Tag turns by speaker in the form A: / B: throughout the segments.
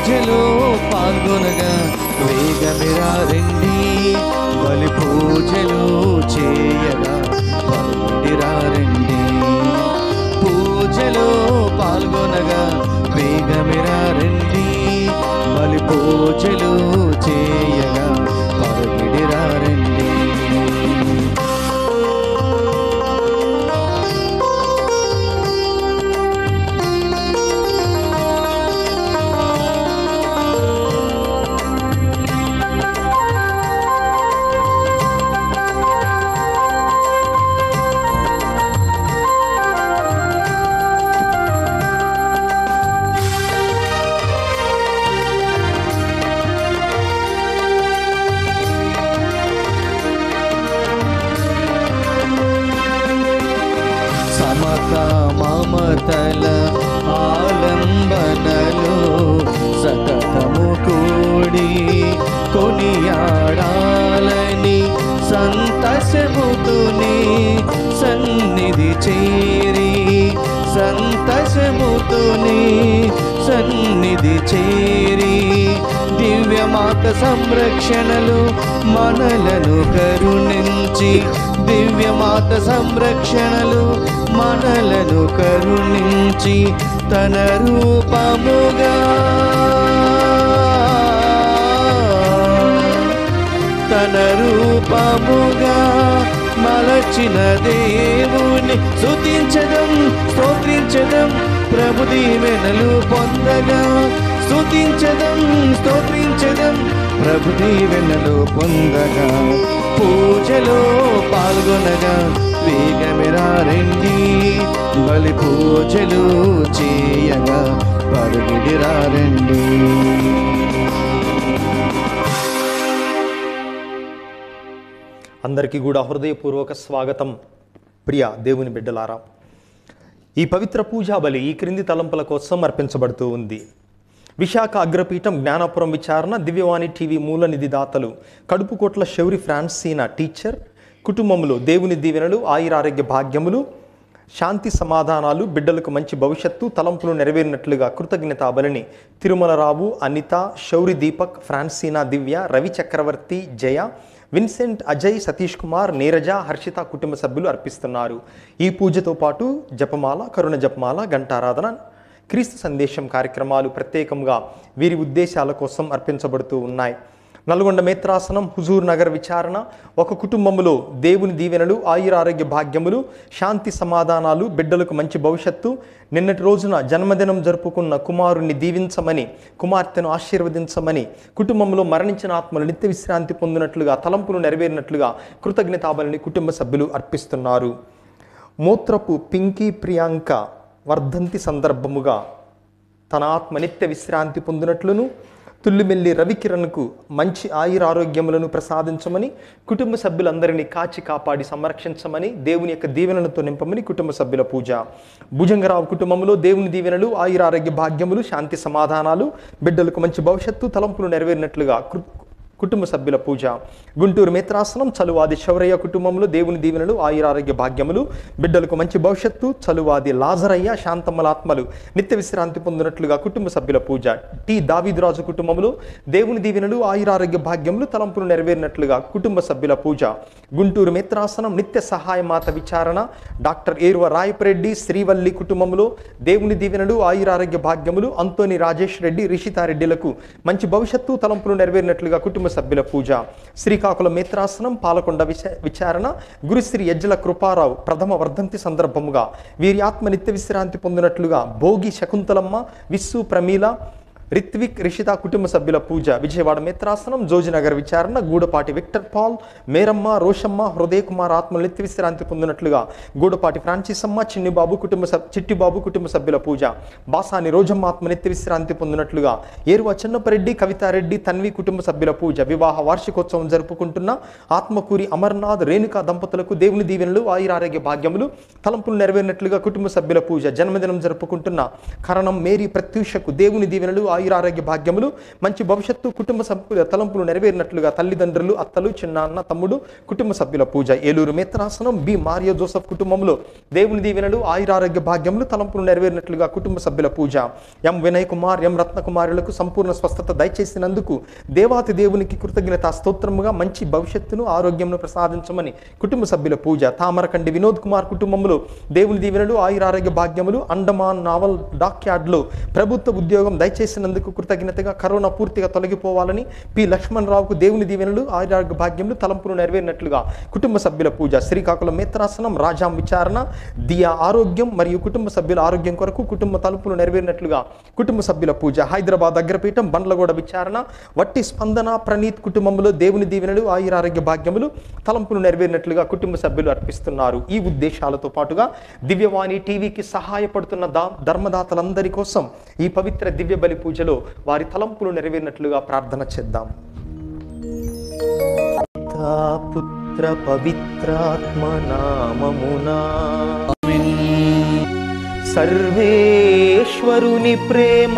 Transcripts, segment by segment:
A: పూజలో పాల్గొనగా వేగమిరా రండి బలి పూజలు చేయగా పరుడిరా రండి పూజలో పాల్గొనగా వేగమిరా రండి బలి పూజలు చేయగా పరుడిరా రండి సమత మమతల ఆలంబనలో సతతము కూడి కొనియాడాలని సంతసముతుని సన్నిధి చేరి సంతసముతుని సన్నిధి చేరి దివ్యమాత సంరక్షణలు మనలను కరుణించి దివ్యమాత సంరక్షణలు మనలను కరుణించి తన రూపముగా తన రూపముగా మలచిన దేవుని స్తుతించడం స్తోత్రించడం ప్రభు దీవెనలు పొందగా స్తుతించడం స్తోత్రించడం ప్రభు దీవెనలు పొందగా పూజలో పాల్గొనగా వేగమిరా రండి బలి పూజలు చేయగా పరుగుడిరా రండి
B: అందరికీ కూడా హృదయపూర్వక స్వాగతం ప్రియ దేవుని బిడ్డలారా ఈ పవిత్ర పూజా బలి ఈ క్రింది తలంపుల కోసం అర్పించబడుతూ ఉంది విశాఖ అగ్రపీఠం జ్ఞానాపురం విచారణ దివ్యవాణి టీవీ మూల నిధి దాతలు కడుపుకోట్ల శౌరి ఫ్రాన్సీనా టీచర్ కుటుంబంలో దేవుని దీవెనలు ఆయురారోగ్య భాగ్యములు శాంతి సమాధానాలు బిడ్డలకు మంచి భవిష్యత్తు తలంపులు నెరవేరినట్లుగా కృతజ్ఞతా బలిని తిరుమలరావు అనిత శౌరి దీపక్ ఫ్రాన్సీనా దివ్య రవి చక్రవర్తి జయ విన్సెంట్ అజయ్ సతీష్ కుమార్ నీరజ హర్షిత కుటుంబ సభ్యులు అర్పిస్తున్నారు ఈ పూజతో పాటు జపమాల కరుణ జపమాల గంటారాధన క్రీస్తు సందేశం కార్యక్రమాలు ప్రత్యేకంగా వీరి ఉద్దేశాల కోసం అర్పించబడుతూ ఉన్నాయి నల్గొండ మేత్రాసనం హుజూర్ నగర్ విచారణ ఒక కుటుంబంలో దేవుని దీవెనలు ఆయురారోగ్య భాగ్యములు శాంతి సమాధానాలు బిడ్డలకు మంచి భవిష్యత్తు నిన్నటి రోజున జన్మదినం జరుపుకున్న కుమారుణ్ణి దీవించమని కుమార్తెను ఆశీర్వదించమని కుటుంబంలో మరణించిన ఆత్మలు నిత్య విశ్రాంతి పొందినట్లుగా తలంపులు నెరవేరినట్లుగా కృతజ్ఞతాబలిని కుటుంబ సభ్యులు అర్పిస్తున్నారు మూత్రపు పింకీ ప్రియాంక వర్ధంతి సందర్భముగా తన ఆత్మ నిత్య విశ్రాంతి పొందినట్లును తుల్లిమెల్లి రవికిరణ్కు మంచి ఆయురారోగ్యములను ప్రసాదించమని కుటుంబ సభ్యులందరినీ కాచి కాపాడి సంరక్షించమని దేవుని యొక్క దీవెనలతో నింపమని కుటుంబ సభ్యుల పూజ భుజంగరావు కుటుంబంలో దేవుని దీవెనలు ఆయురారోగ్య భాగ్యములు శాంతి సమాధానాలు బిడ్డలకు మంచి భవిష్యత్తు తలంపులు నెరవేరినట్లుగా కృ- కుటుంబ సభ్యుల పూజ గుంటూరు మిత్రాసనం చలువాది శౌరయ్య కుటుంబంలో దేవుని దీవెనలు ఆయురారోగ్య భాగ్యములు బిడ్డలకు మంచి భవిష్యత్తు చలువాది లాజరయ్య శాంతమ్మలాత్మలు నిత్య విశ్రాంతి పొందినట్లుగా కుటుంబ సభ్యుల పూజ టి దావిదురాజు కుటుంబంలో దేవుని దీవెనలు ఆయురారోగ్య భాగ్యములు తలంపులు నెరవేరినట్లుగా కుటుంబ సభ్యుల పూజ గుంటూరు మిత్రాసనం నిత్య సహాయ మాత విచారణ డాక్టర్ ఏరువ రాయపరెడ్డి శ్రీవల్లి కుటుంబంలో దేవుని దీవెనలు ఆయురారోగ్య భాగ్యములు అంతోని రాజేష్ రెడ్డి రిషితారెడ్డిలకు మంచి భవిష్యత్తు తలంపులు నెరవేరినట్లుగా కుటుంబ సభ్యుల పూజ శ్రీకాకుళం మిత్రాసనం పాలకొండ విచ విచారణ గురుశ్రీ ఎజ్జల కృపారావు ప్రథమ వర్ధంతి సందర్భముగా వీరి ఆత్మ నిత్య విశ్రాంతి పొందినట్లుగా భోగి శకుంతలమ్మ విస్సు ప్రమీల రిత్విక్ రిషిత కుటుంబ సభ్యుల పూజ విజయవాడ మిత్రాసనం జోజినగర్ విచారణ గూడపాటి విక్టర్ పాల్ మేరమ్మ రోషమ్మ హృదయ కుమార్ ఆత్మ నిత్య విశ్రాంతి పొందినట్లుగా గూడపాటి ఫ్రాన్సిసమ్మ చిన్నిబాబు కుటుంబ సభ్ చిట్టిబాబు కుటుంబ సభ్యుల పూజ బాసాని రోజమ్మ ఆత్మ నిత్య విశ్రాంతి పొందినట్లుగా ఏరువ చిన్నపరెడ్డి కవితారెడ్డి తన్వి కుటుంబ సభ్యుల పూజ వివాహ వార్షికోత్సవం జరుపుకుంటున్న ఆత్మకూరి అమర్నాథ్ రేణుకా దంపతులకు దేవుని దీవెనలు ఆయురారోగ్య భాగ్యములు తలంపులు నెరవేరినట్లుగా కుటుంబ సభ్యుల పూజ జన్మదినం జరుపుకుంటున్న కరణం మేరీ ప్రత్యూషకు దేవుని దీవెనలు ఆయురారోగ్య భాగ్యములు మంచి భవిష్యత్తు కుటుంబ సభ్యుల తలంపులు నెరవేరినట్లుగా తల్లిదండ్రులు అత్తలు చిన్నాన్న తమ్ముడు కుటుంబ సభ్యుల పూజ ఏలూరు మిత్రాసనం బి మారియో జోసఫ్ కుటుంబంలో దేవుని దీవెనలు ఆయురారోగ్య భాగ్యములు తలంపులు నెరవేరినట్లుగా కుటుంబ సభ్యుల పూజ ఎం వినయ్ కుమార్ ఎం రత్నకుమారులకు సంపూర్ణ స్వస్థత దయచేసినందుకు దేవాతి దేవునికి కృతజ్ఞత స్తోత్రముగా మంచి భవిష్యత్తును ఆరోగ్యమును ప్రసాదించమని కుటుంబ సభ్యుల పూజ తామరకండి వినోద్ కుమార్ కుటుంబంలో దేవుని దీవెనలు ఆయురారోగ్య భాగ్యములు అండమాన్ నావల్ డాక్యార్డ్లో ప్రభుత్వ ఉద్యోగం దయచేసినందుకు కృతజ్ఞతగా కరోనా పూర్తిగా తొలగిపోవాలని పి లక్ష్మణ్ రావుకు దేవుని దీవెనలు ఆయురారోగ్య భాగ్యములు తలంపులు నెరవేరినట్లుగా కుటుంబ సభ్యుల పూజ శ్రీకాకుళం మిత్రాసనం రాజాం విచారణ దియా ఆరోగ్యం మరియు కుటుంబ సభ్యుల ఆరోగ్యం కొరకు కుటుంబ తలుపులు నెరవేరినట్లుగా కుటుంబ సభ్యుల పూజ హైదరాబాద్ అగ్రపీఠం బండ్లగూడ విచారణ వట్టి స్పందన ప్రణీత్ కుటుంబంలో దేవుని దీవెనలు ఆయురారోగ్య భాగ్యములు తలంపులు నెరవేరినట్లుగా కుటుంబ సభ్యులు అర్పిస్తున్నారు ఈ ఉద్దేశాలతో పాటుగా దివ్యవాణి టీవీకి సహాయపడుతున్న దా ధర్మదాతలందరి కోసం ఈ పవిత్ర దివ్య బలి పూజలో వారి తలంపులు నెరవేరినట్లుగా ప్రార్థన చేద్దాం పితా, పుత్ర పవిత్రాత్మ నామమునా సర్వేశ్వరుని ప్రేమ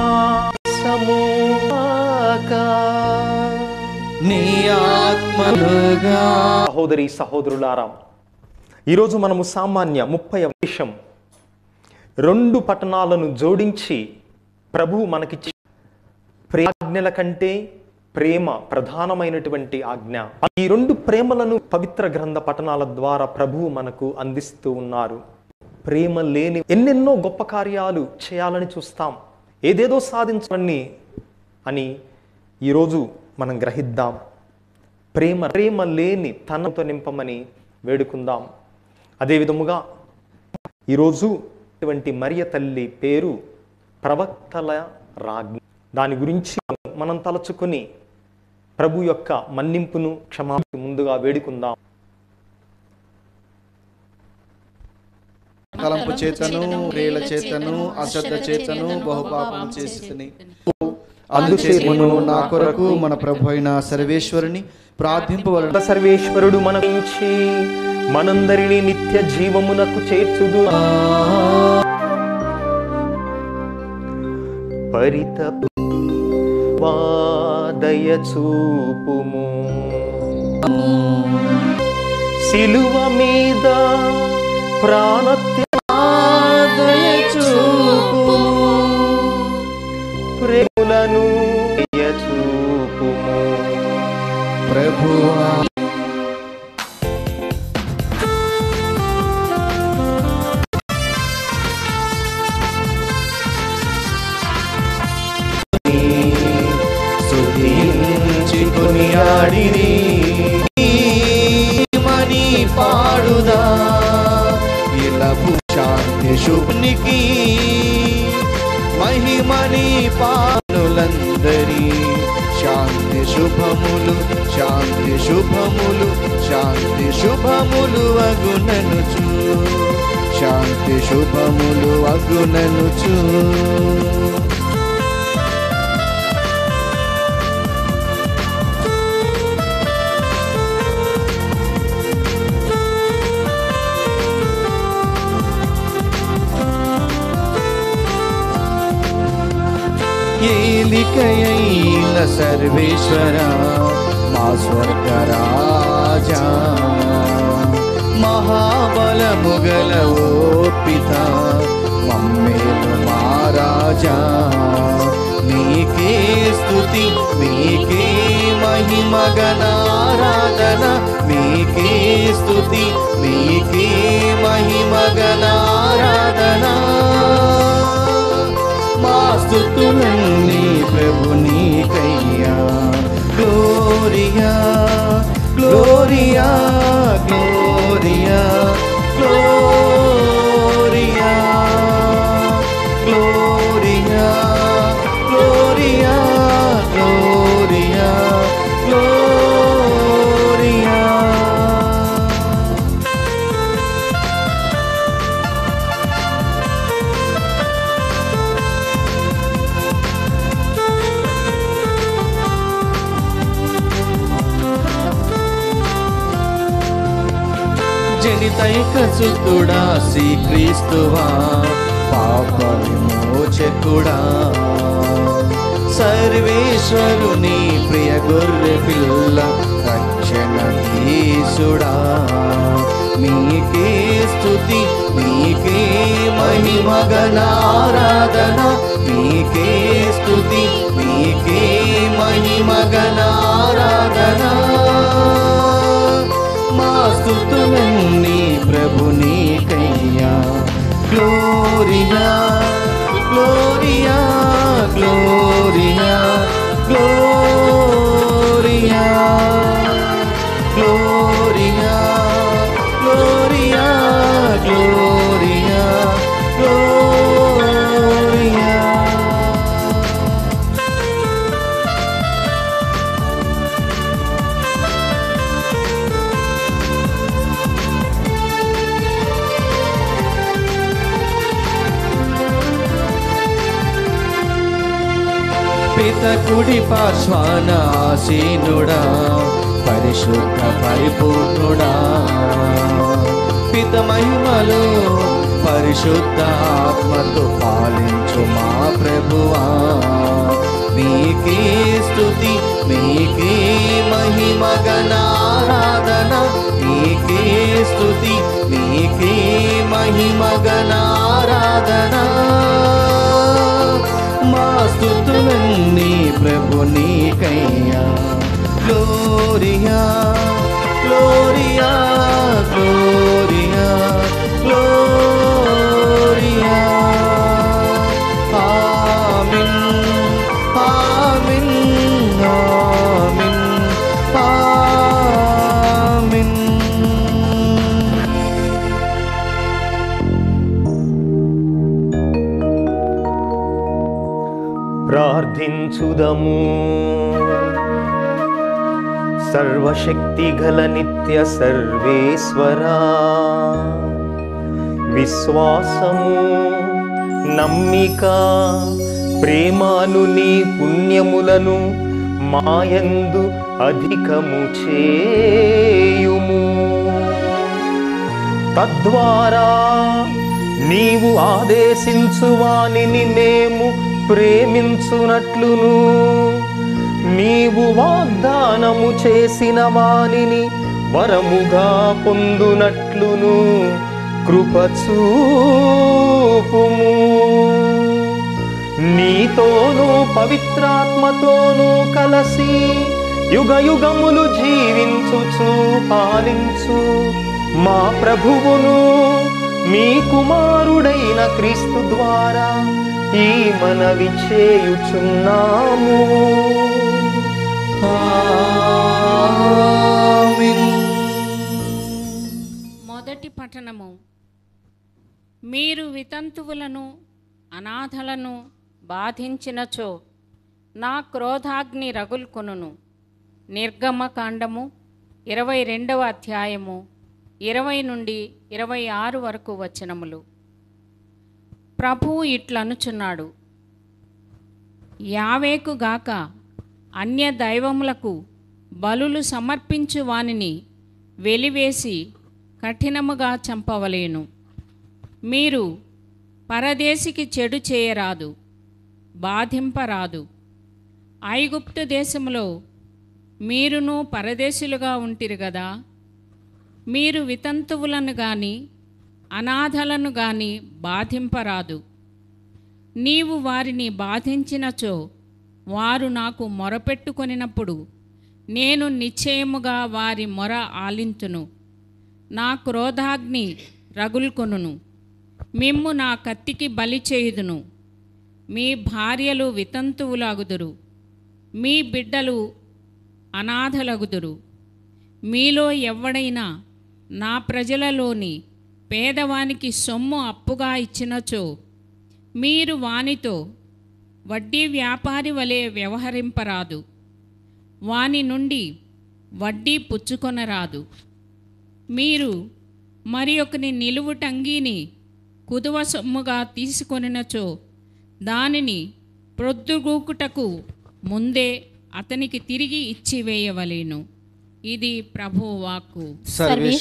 B: సమూహకా
A: నీ ఆత్మలుగా
B: సహోదరి సహోదరులారా ఈరోజు మనము సామాన్య ముప్పై విషయం రెండు పట్టణాలను జోడించి ప్రభువు మనకిచ్చి ప్రేజ్ఞల కంటే ప్రేమ ప్రధానమైనటువంటి ఆజ్ఞ ఈ రెండు ప్రేమలను పవిత్ర గ్రంథ పట్టణాల ద్వారా ప్రభువు మనకు అందిస్తూ ఉన్నారు ప్రేమ లేని ఎన్నెన్నో గొప్ప కార్యాలు చేయాలని చూస్తాం ఏదేదో సాధించాలని అని ఈరోజు మనం గ్రహిద్దాం ప్రేమ ప్రేమ లేని తనతో నింపమని వేడుకుందాం అదే విధముగా ఈరోజు ఇటువంటి మరియ తల్లి పేరు ప్రవక్తల రాజ్ఞి దాని గురించి మనం తలచుకొని ప్రభు యొక్క మన్నింపును క్షమాపణ ముందుగా వేడుకుందాం
A: తలంపు చేతను రేల చేతను అశ్రద్ధ చేతను బహుపాపం చేసి అందుచేతను నా కొరకు మన ప్రభు అయిన సర్వేశ్వరుని ప్రార్థింపవలన
B: సర్వేశ్వరుడు మనకించి మనందరినీ నిత్య జీవమునకు చేర్చుదు పరిత వాదయ చూపుము సిలువ మీద ప్రాణత్య చూపు ప్రేములను చూపుము
A: ప్రభువా
B: స్తుతించి కొనియాడిరి
A: మణి పాడుదా ఇలపు శాంతి శుభ్నికి మహిమని పానులందరి శాంతి శుభములు శాంతి శుభములు శాంతి శుభములు అగుననుచు శాంతి శుభములు అగుననుచు ఏలికయైన సర్వేశ్వర మా స్వర్గరాజా మహాబలముగల ఓపిత మమ్మేలు మా రాజా నీకే స్తుతి నీకే మహిమగనారాధన నీకే స్తుతి నీకే మహిమగనారాధన మా స్థుతులన్నీ ప్రభు నీకయ్యా గ్లోరియా గ్లోరియా గ్లోరియా గ్లోరియా గ్లోరియా గ్లోరియా గ్లోరియా గ్లోరియా జనితైక సుతుడా శ్రీక్రీస్తువా పాప విమోచకుడా సర్వేశ్వరుని ప్రియ గొర్రె పిల్ల రక్షణ తీసుడా మీకే స్తుతి మీకే మహిమగనారాధన మీకే స్తుతి మీకే మహిమగనారాధన మా స్తుతులన్నీ ప్రభుని కయ్యా గ్లోరియా గ్లోరియా గ్లోరియా గ్లోరియా గ్లోరియా గ్లోరియా గ్లోరియా గ్లోరియా పిత కుడి పార్శ్వాన ఆసీనుడా పరిశుద్ధ పరిపూర్ణుడా పిత మహిమలో పరిశుద్ధ ఆత్మతో పాలించు మా ప్రభువా మీకే స్తుతి మీకే మహిమ గణారాధన మీకే స్తుతి మీకే మహిమ గణారాధన మా స్తుతులన్నీ ప్రభు నీకయ్యా గ్లోరియా గ్లోరియా గ్లోరియా గ్లోరియా ఆమిన్ ఆమిన్ ఆమిన్ ఆమిన్
B: ప్రార్థించుదము సర్వశక్తి గల నిత్య సర్వేశ్వరా విశ్వాసము నమ్మిక ప్రేమాను నీ పుణ్యములను మాయందు అధికము చేయుము తద్వారా నీవు ఆదేశించు వానిని మేము ప్రేమించునట్లును నీవు వాగ్దానము చేసిన వానిని వరముగా పొందునట్లును కృపచూపుము నీతోనూ పవిత్రాత్మతోనూ కలసి యుగ యుగములు జీవించుచు పాలించు మా ప్రభువును మీ కుమారుడైన క్రీస్తు ద్వారా ఈ మనవి చేయుచున్నాము
C: మొదటి పఠనము మీరు వితంతువులను అనాథలను బాధించినచో నా క్రోధాగ్ని రగుల్కొనును నిర్గమకాండము ఇరవై రెండవ అధ్యాయము ఇరవై నుండి ఇరవై ఆరు వరకు వచనములు ప్రభువు ఇట్లనుచున్నాడు యావేకుగాక అన్య దైవములకు బలులు సమర్పించు వానిని వెలివేసి కఠినముగా చంపవలేను మీరు పరదేశికి చెడు చేయరాదు బాధింపరాదు ఐగుప్తు దేశములో మీరును పరదేశులుగా ఉంటిరు గదా మీరు వితంతువులను గాని అనాథలను గాని బాధింపరాదు నీవు వారిని బాధించినచో వారు నాకు మొరపెట్టుకొనినప్పుడు నేను నిశ్చయముగా వారి మొర ఆలింతును నా క్రోధాగ్ని రగుల్కొనును మిమ్ము నా కత్తికి బలి చేయుదును మీ భార్యలు వితంతువులాగుదురు మీ బిడ్డలు అనాథలగుదురు మీలో ఎవడైనా నా ప్రజలలోని పేదవానికి సొమ్ము అప్పుగా ఇచ్చినచో మీరు వానితో వడ్డీ వ్యాపారి వలె వ్యవహరింపరాదు వాని నుండి వడ్డీ పుచ్చుకొనరాదు మీరు మరి ఒకని నిలువుటంగీని కుదువ సొమ్ముగా తీసుకొనినచో దానిని ప్రొద్దుగూకుటకు ముందే అతనికి తిరిగి ఇచ్చివేయవలేను ఇది ప్రభు వాక్కు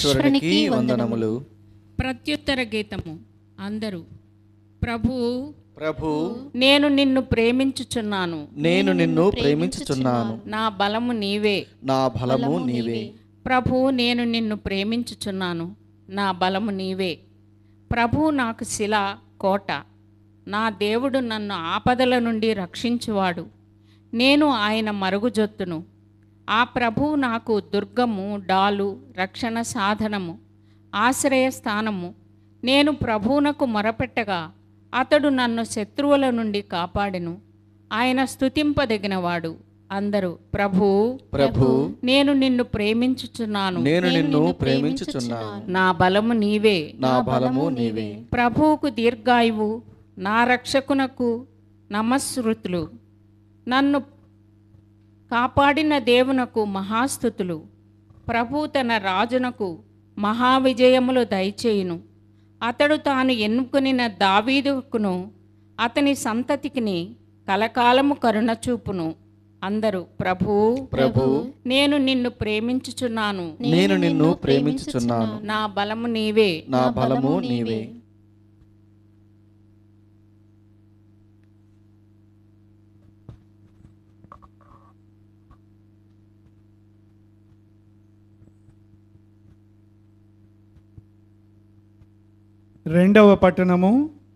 A: సర్వేశ్వరునికి వందనములు
C: ప్రత్యుత్తర గీతము అందరూ ప్రభువు
A: ప్రభు
C: నేను నిన్ను ప్రేమించుచున్నాను
A: నేను నిన్ను ప్రేమించుచున్నాను
C: నా బలము నీవే
A: నా బలము నీవే
C: ప్రభు నేను నిన్ను ప్రేమించుచున్నాను నా బలము నీవే ప్రభు నాకు శిల కోట నా దేవుడు నన్ను ఆపదల నుండి రక్షించువాడు నేను ఆయన మరుగుజొత్తును ఆ ప్రభువు నాకు దుర్గము డాలు రక్షణ సాధనము ఆశ్రయ స్థానము నేను ప్రభువునకు మొరపెట్టగా అతడు నన్ను శత్రువుల నుండి కాపాడెను ఆయన స్తుతింపదగినవాడు అందరూ ప్రభు
A: ప్రభు
C: నేను నిన్ను ప్రేమించుచున్నాను
A: నేను నిన్ను ప్రేమించుచున్నాను
C: నా బలము నీవే
A: నా బలము నీవే
C: ప్రభువుకు దీర్ఘాయువు నా రక్షకునకు నమస్సృతులు నన్ను కాపాడిన దేవునకు మహాస్థుతులు ప్రభు తన రాజునకు మహావిజయములు దయచేయును అతడు తాను ఎన్నుకొనిన దావీదుకును అతని సంతతికిని కలకాలము కరుణ చూపును అందరూ ప్రభు
A: ప్రభు
C: నేను నిన్ను ప్రేమించుచున్నాను
A: నేను నిన్ను ప్రేమించుచున్నాను
C: నా బలము నీవే
A: నా బలము నీవే
D: రెండవ పట్టణము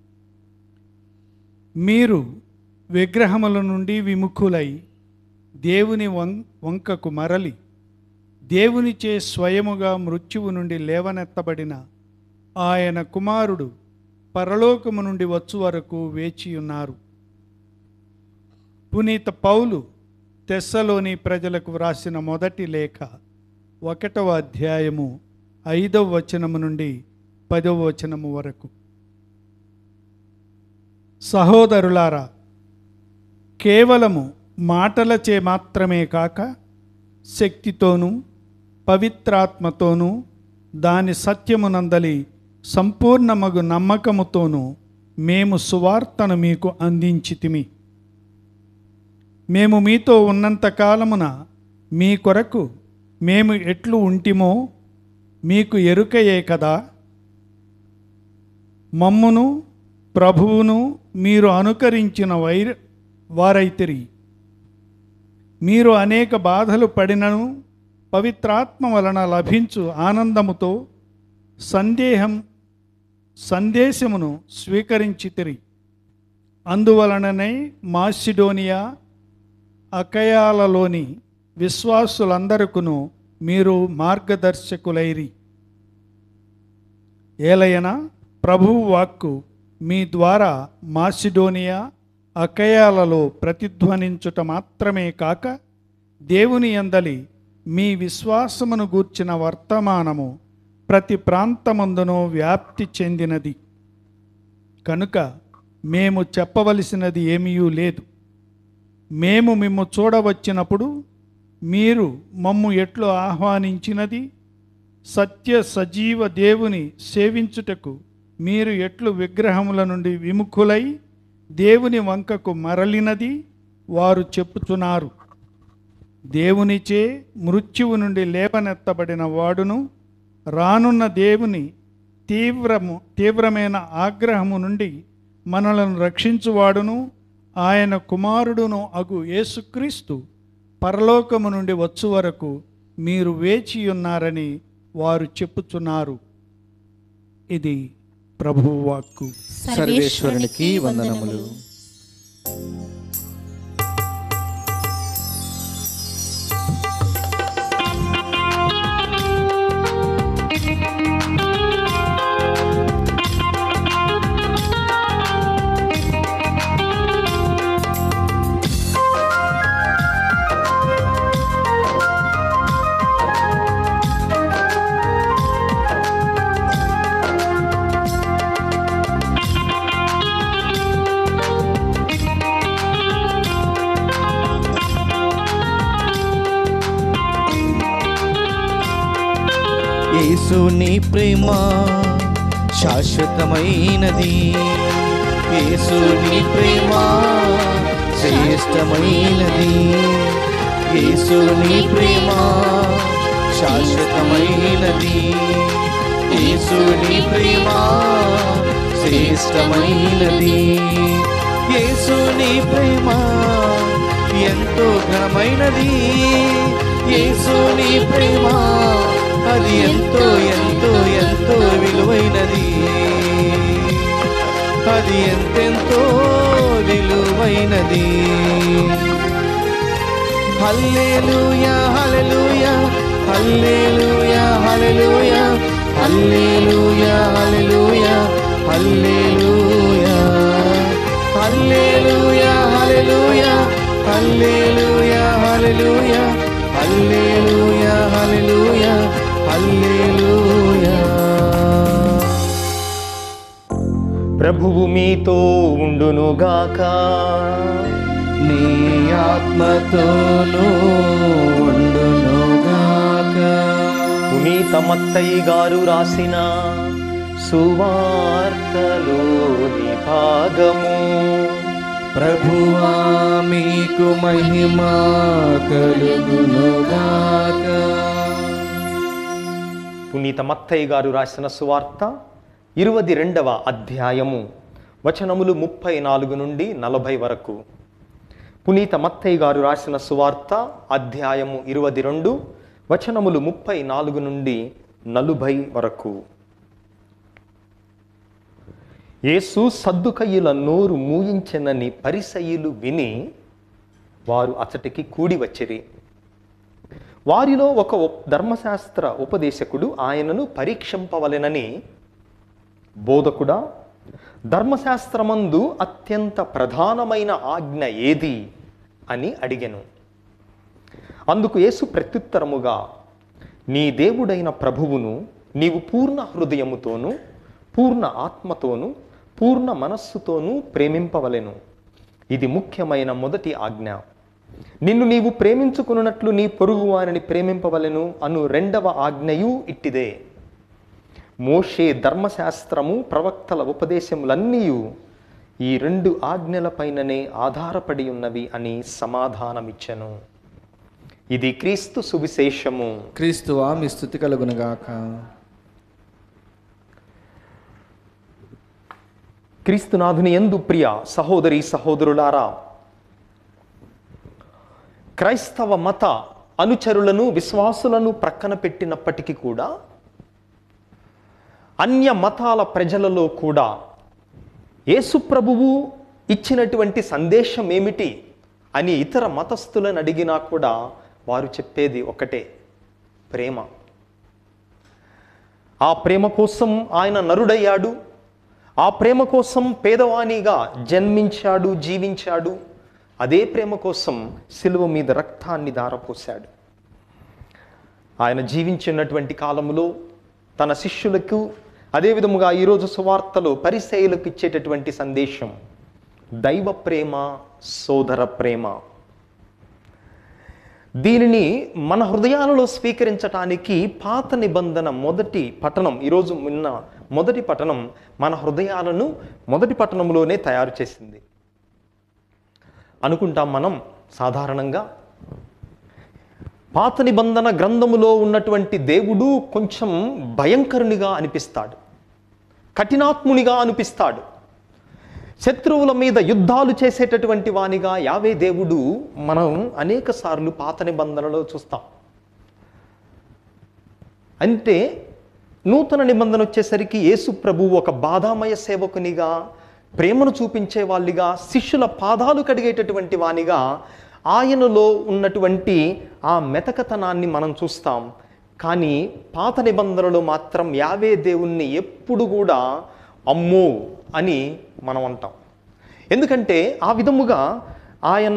D: మీరు విగ్రహముల నుండి విముఖులై దేవుని వం వంకకు మరలి దేవునిచే స్వయముగా మృత్యువు నుండి లేవనెత్తబడిన ఆయన కుమారుడు పరలోకము నుండి వచ్చు వరకు వేచి ఉన్నారు పునీత పౌలు తెస్సలోని ప్రజలకు వ్రాసిన మొదటి లేఖ ఒకటవ అధ్యాయము ఐదవ వచనము నుండి పదవ వచనము వరకు సహోదరులారా కేవలము మాటలచే మాత్రమే కాక శక్తితోనూ పవిత్రాత్మతోనూ దాని సత్యమునందలి సంపూర్ణమగు నమ్మకముతోనూ మేము సువార్తను మీకు అందించితిమి మేము మీతో ఉన్నంత కాలమున మీ కొరకు మేము ఎట్లు ఉంటిమో మీకు ఎరుకయే కదా మమ్మును ప్రభువును మీరు అనుకరించిన వైర వారైతిరి మీరు అనేక బాధలు పడినను పవిత్రాత్మ వలన లభించు ఆనందముతో సందేహం సందేశమును స్వీకరించితిరి అందువలననే మాసిడోనియా అకయాలలోని విశ్వాసులందరికును మీరు మార్గదర్శకులైరి ఏలయన ప్రభువు వాక్కు మీ ద్వారా మాసిడోనియా అకయాలలో ప్రతిధ్వనించుట మాత్రమే కాక దేవుని యందలి మీ విశ్వాసమును గూర్చిన వర్తమానము ప్రతి ప్రాంతమందునో వ్యాప్తి చెందినది కనుక మేము చెప్పవలసినది ఏమీయూ లేదు మేము మిమ్ము చూడవచ్చినప్పుడు మీరు మమ్ము ఎట్లు ఆహ్వానించినది సత్య సజీవ దేవుని సేవించుటకు మీరు ఎట్లు విగ్రహముల నుండి విముఖులై దేవుని వంకకు మరలినది వారు చెప్పుచున్నారు దేవునిచే మృత్యువు నుండి లేపనెత్తబడిన వాడును రానున్న దేవుని తీవ్రము తీవ్రమైన ఆగ్రహము నుండి మనలను రక్షించువాడును ఆయన కుమారుడును అగు యేసుక్రీస్తు పరలోకము నుండి వచ్చు వరకు మీరు వేచి ఉన్నారని వారు చెప్పుచున్నారు ఇది ప్రభువు వాక్కు
A: సర్వేశ్వరునికి వందనములు యేసుని ప్రేమ శాశ్వతమైనది యేసుని ప్రేమ శ్రేష్టమైనది యేసుని ప్రేమ శాశ్వతమైనది యేసుని ప్రేమ శ్రేష్టమైనది యేసుని ప్రేమ ఎంతో ఘనమైనది యేసుని ప్రేమ అది ఎంతో ఎంతో ఎంతో విలువైనది అది ఎంతెంతో విలువైనది హల్లెలూయా హల్లెలూయా హల్లెలూయా హల్లెలూయా హల్లెలూయా హల్లెలూయా హల్లెలూయా హల్లెలూయా హల్లెలూయా హల్లెలూయా హల్లెలూయా హల్లెలూయా హల్లెలూయా హల్లెలూయా
B: ప్రభువు మీతో ఉండునుగాక
A: నీ ఆత్మతోనూ ఉండునుగాక
B: పునీత మత్తయ్య గారు రాసిన సువార్తలోని భాగము
A: ప్రభువా మీకు మహిమ కలుగునుగాక
B: పునీత మత్తయ్య గారు రాసిన సువార్త ఇరువది రెండవ అధ్యాయము వచనములు ముప్పై నాలుగు నుండి నలభై వరకు పునీత మత్తయ్య గారు రాసిన సువార్త అధ్యాయము ఇరువది రెండు వచనములు ముప్పై నాలుగు నుండి నలుభై వరకు యేసు సద్దుకయ్యుల నోరు మూయించెనని పరిసయ్యులు విని వారు అతటికి కూడి వచ్చిరి వారిలో ఒక ఉప్- ధర్మశాస్త్ర ఉపదేశకుడు ఆయనను పరీక్షింపవలెనని బోధకుడా ధర్మశాస్త్రమందు అత్యంత ప్రధానమైన ఆజ్ఞ ఏది అని అడిగెను అందుకు యేసు ప్రత్యుత్తరముగా నీ దేవుడైన ప్రభువును నీవు పూర్ణ హృదయముతోనూ పూర్ణ ఆత్మతోనూ పూర్ణ మనస్సుతోనూ ప్రేమింపవలెను ఇది ముఖ్యమైన మొదటి ఆజ్ఞ నిన్ను నీవు ప్రేమించుకున్నట్లు నీ పొరుగు వారిని ప్రేమింపవలెను అను రెండవ ఆజ్ఞయు ఇట్టిదే మోషే ధర్మశాస్త్రము ప్రవక్తల ఉపదేశములన్నీ ఈ రెండు ఆజ్ఞలపైననే ఆధారపడి ఉన్నవి అని సమాధానమిచ్చెను ఇది క్రీస్తు సువిశేషము
A: క్రీస్తువా మీ స్థుతి కలుగునుగాక
B: క్రీస్తునాథుని ఎందు ప్రియ సహోదరి సహోదరులారా క్రైస్తవ మత అనుచరులను విశ్వాసులను ప్రక్కన పెట్టినప్పటికీ కూడా అన్య మతాల ప్రజలలో కూడా యేసు ప్రభువు ఇచ్చినటువంటి సందేశం ఏమిటి అని ఇతర మతస్థులను అడిగినా కూడా వారు చెప్పేది ఒకటే ప్రేమ ఆ ప్రేమ కోసం ఆయన నరుడయ్యాడు ఆ ప్రేమ కోసం పేదవానిగా జన్మించాడు జీవించాడు అదే ప్రేమ కోసం సిలువ మీద రక్తాన్ని దారపోశాడు ఆయన జీవించినటువంటి కాలంలో తన శిష్యులకు అదేవిధముగా ఈరోజు సువార్తలో పరిసయులకు ఇచ్చేటటువంటి సందేశం దైవ ప్రేమ సోదర ప్రేమ దీనిని మన హృదయాలలో స్వీకరించటానికి పాత నిబంధన మొదటి పట్టణం ఈరోజు నిన్న మొదటి పట్టణం మన హృదయాలను మొదటి పట్టణంలోనే తయారు చేసింది అనుకుంటాం మనం సాధారణంగా పాత నిబంధన గ్రంథములో ఉన్నటువంటి దేవుడు కొంచెం భయంకరునిగా అనిపిస్తాడు కఠినాత్మునిగా అనిపిస్తాడు శత్రువుల మీద యుద్ధాలు చేసేటటువంటి వానిగా యావే దేవుడు మనం అనేక సార్లు పాత నిబంధనలో చూస్తాం అంటే నూతన నిబంధన వచ్చేసరికి యేసు ప్రభు ఒక బాధామయ సేవకునిగా ప్రేమను చూపించే వాళ్ళిగా శిష్యుల పాదాలు కడిగేటటువంటి వానిగా ఆయనలో ఉన్నటువంటి ఆ మెతకతనాన్ని మనం చూస్తాం కానీ పాత నిబంధనలో మాత్రం యావే దేవుణ్ణి ఎప్పుడు కూడా అమ్మో అని మనం అంటాం ఎందుకంటే ఆ విధముగా ఆయన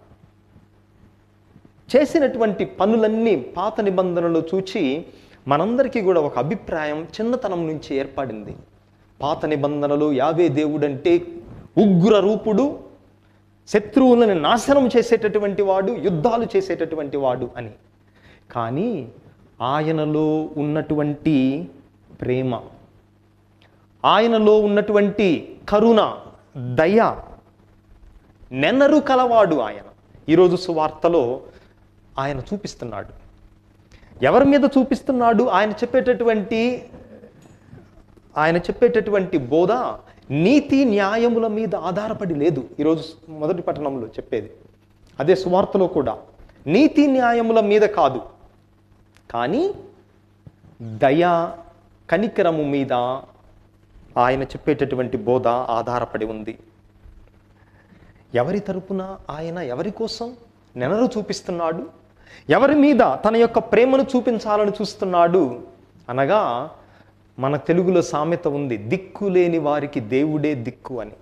B: చేసినటువంటి పనులన్నీ పాత నిబంధనలు చూచి మనందరికీ కూడా ఒక అభిప్రాయం చిన్నతనం నుంచి ఏర్పడింది పాత నిబంధనలు యావే దేవుడంటే ఉగ్ర రూపుడు శత్రువులను నాశనం చేసేటటువంటి వాడు యుద్ధాలు చేసేటటువంటి వాడు అని కానీ ఆయనలో ఉన్నటువంటి ప్రేమ ఆయనలో ఉన్నటువంటి కరుణ దయ నెనరు కలవాడు ఆయన ఈరోజు సువార్తలో ఆయన చూపిస్తున్నాడు ఎవరి మీద చూపిస్తున్నాడు ఆయన చెప్పేటటువంటి ఆయన చెప్పేటటువంటి బోధ నీతి న్యాయముల మీద ఆధారపడి లేదు ఈరోజు మొదటి పట్టణంలో చెప్పేది అదే సువార్తలో కూడా నీతి న్యాయముల మీద కాదు కానీ దయ కనికరము మీద ఆయన చెప్పేటటువంటి బోధ ఆధారపడి ఉంది ఎవరి తరపున ఆయన ఎవరి కోసం నెనరు చూపిస్తున్నాడు ఎవరి మీద తన యొక్క ప్రేమను చూపించాలని చూస్తున్నాడు అనగా మన తెలుగులో సామెత ఉంది దిక్కు లేని వారికి దేవుడే దిక్కు అని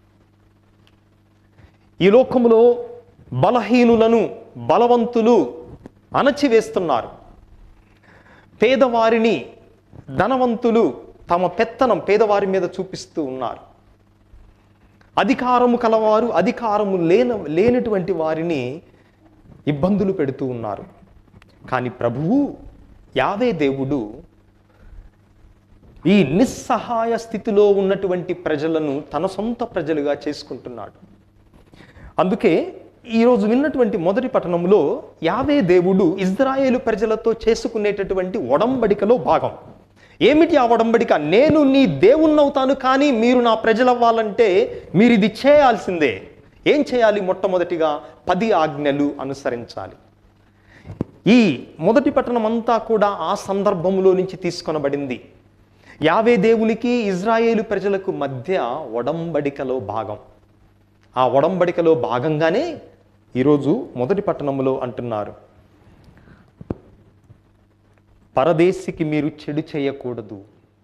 B: ఈ లోకములో బలహీనులను బలవంతులు అణచివేస్తున్నారు పేదవారిని ధనవంతులు తమ పెత్తనం పేదవారి మీద చూపిస్తూ ఉన్నారు అధికారము కలవారు అధికారము లేన లేనటువంటి వారిని ఇబ్బందులు పెడుతూ ఉన్నారు కానీ ప్రభువు యావే దేవుడు ఈ నిస్సహాయ స్థితిలో ఉన్నటువంటి ప్రజలను తన సొంత ప్రజలుగా చేసుకుంటున్నాడు అందుకే ఈరోజు విన్నటువంటి మొదటి పట్టణంలో యావే దేవుడు ఇజ్రాయేలు ప్రజలతో చేసుకునేటటువంటి ఒడంబడికలో భాగం ఏమిటి ఆ ఒడంబడిక నేను నీ దేవుణ్ణవుతాను కానీ మీరు నా ప్రజలవ్వాలంటే మీరు ఇది చేయాల్సిందే ఏం చేయాలి మొట్టమొదటిగా పది ఆజ్ఞలు అనుసరించాలి ఈ మొదటి పట్టణం అంతా కూడా ఆ సందర్భంలో నుంచి తీసుకొనబడింది యావే దేవునికి ఇజ్రాయేలు ప్రజలకు మధ్య ఒడంబడికలో భాగం ఆ ఒడంబడికలో భాగంగానే ఈరోజు మొదటి పట్టణంలో అంటున్నారు పరదేశికి మీరు చెడు చేయకూడదు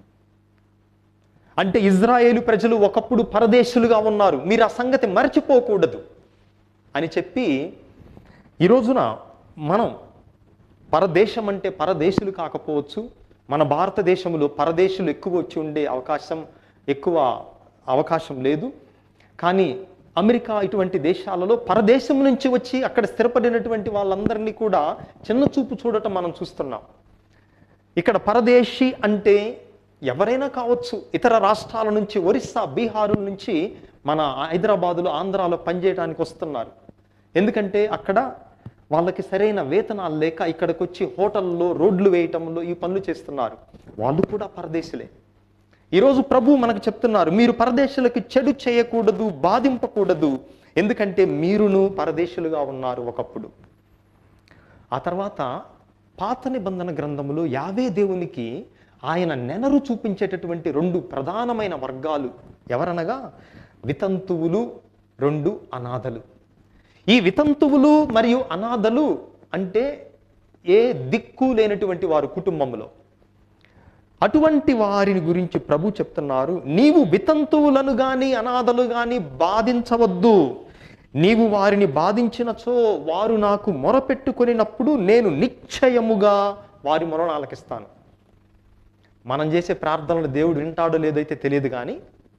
B: అంటే ఇజ్రాయేలు ప్రజలు ఒకప్పుడు పరదేశులుగా ఉన్నారు మీరు ఆ సంగతి మర్చిపోకూడదు అని చెప్పి ఈ రోజున మనం పరదేశం అంటే పరదేశులు కాకపోవచ్చు మన భారతదేశంలో పరదేశులు ఎక్కువ వచ్చి ఉండే అవకాశం ఎక్కువ అవకాశం లేదు కానీ అమెరికా ఇటువంటి దేశాలలో పరదేశం నుంచి వచ్చి అక్కడ స్థిరపడినటువంటి వాళ్ళందరినీ కూడా చిన్న చూపు చూడటం మనం చూస్తున్నాం ఇక్కడ పరదేశీ అంటే ఎవరైనా కావచ్చు ఇతర రాష్ట్రాల నుంచి ఒరిస్సా బీహారు నుంచి మన హైదరాబాదులో ఆంధ్రాలో పనిచేయడానికి వస్తున్నారు ఎందుకంటే అక్కడ వాళ్ళకి సరైన వేతనాలు లేక ఇక్కడికి వచ్చి హోటల్లో రోడ్లు వేయటంలో ఈ పనులు చేస్తున్నారు వాళ్ళు కూడా పరదేశులే ఈరోజు ప్రభు మనకు చెప్తున్నారు మీరు పరదేశులకి చెడు చేయకూడదు బాధింపకూడదు ఎందుకంటే మీరును పరదేశులుగా ఉన్నారు ఒకప్పుడు ఆ తర్వాత పాత నిబంధన గ్రంథములో యావే దేవునికి ఆయన నెనరు చూపించేటటువంటి రెండు ప్రధానమైన వర్గాలు ఎవరనగా వితంతువులు రెండు అనాథలు ఈ వితంతువులు మరియు అనాథలు అంటే ఏ దిక్కు లేనటువంటి వారు కుటుంబంలో అటువంటి వారిని గురించి ప్రభు చెప్తున్నారు నీవు వితంతువులను గాని అనాథలు గాని బాధించవద్దు నీవు వారిని బాధించినచో వారు నాకు మొరపెట్టుకొనినప్పుడు నేను నిశ్చయముగా వారి మొరను ఆలకిస్తాను మనం చేసే ప్రార్థనలు దేవుడు వింటాడో లేదైతే తెలియదు కానీ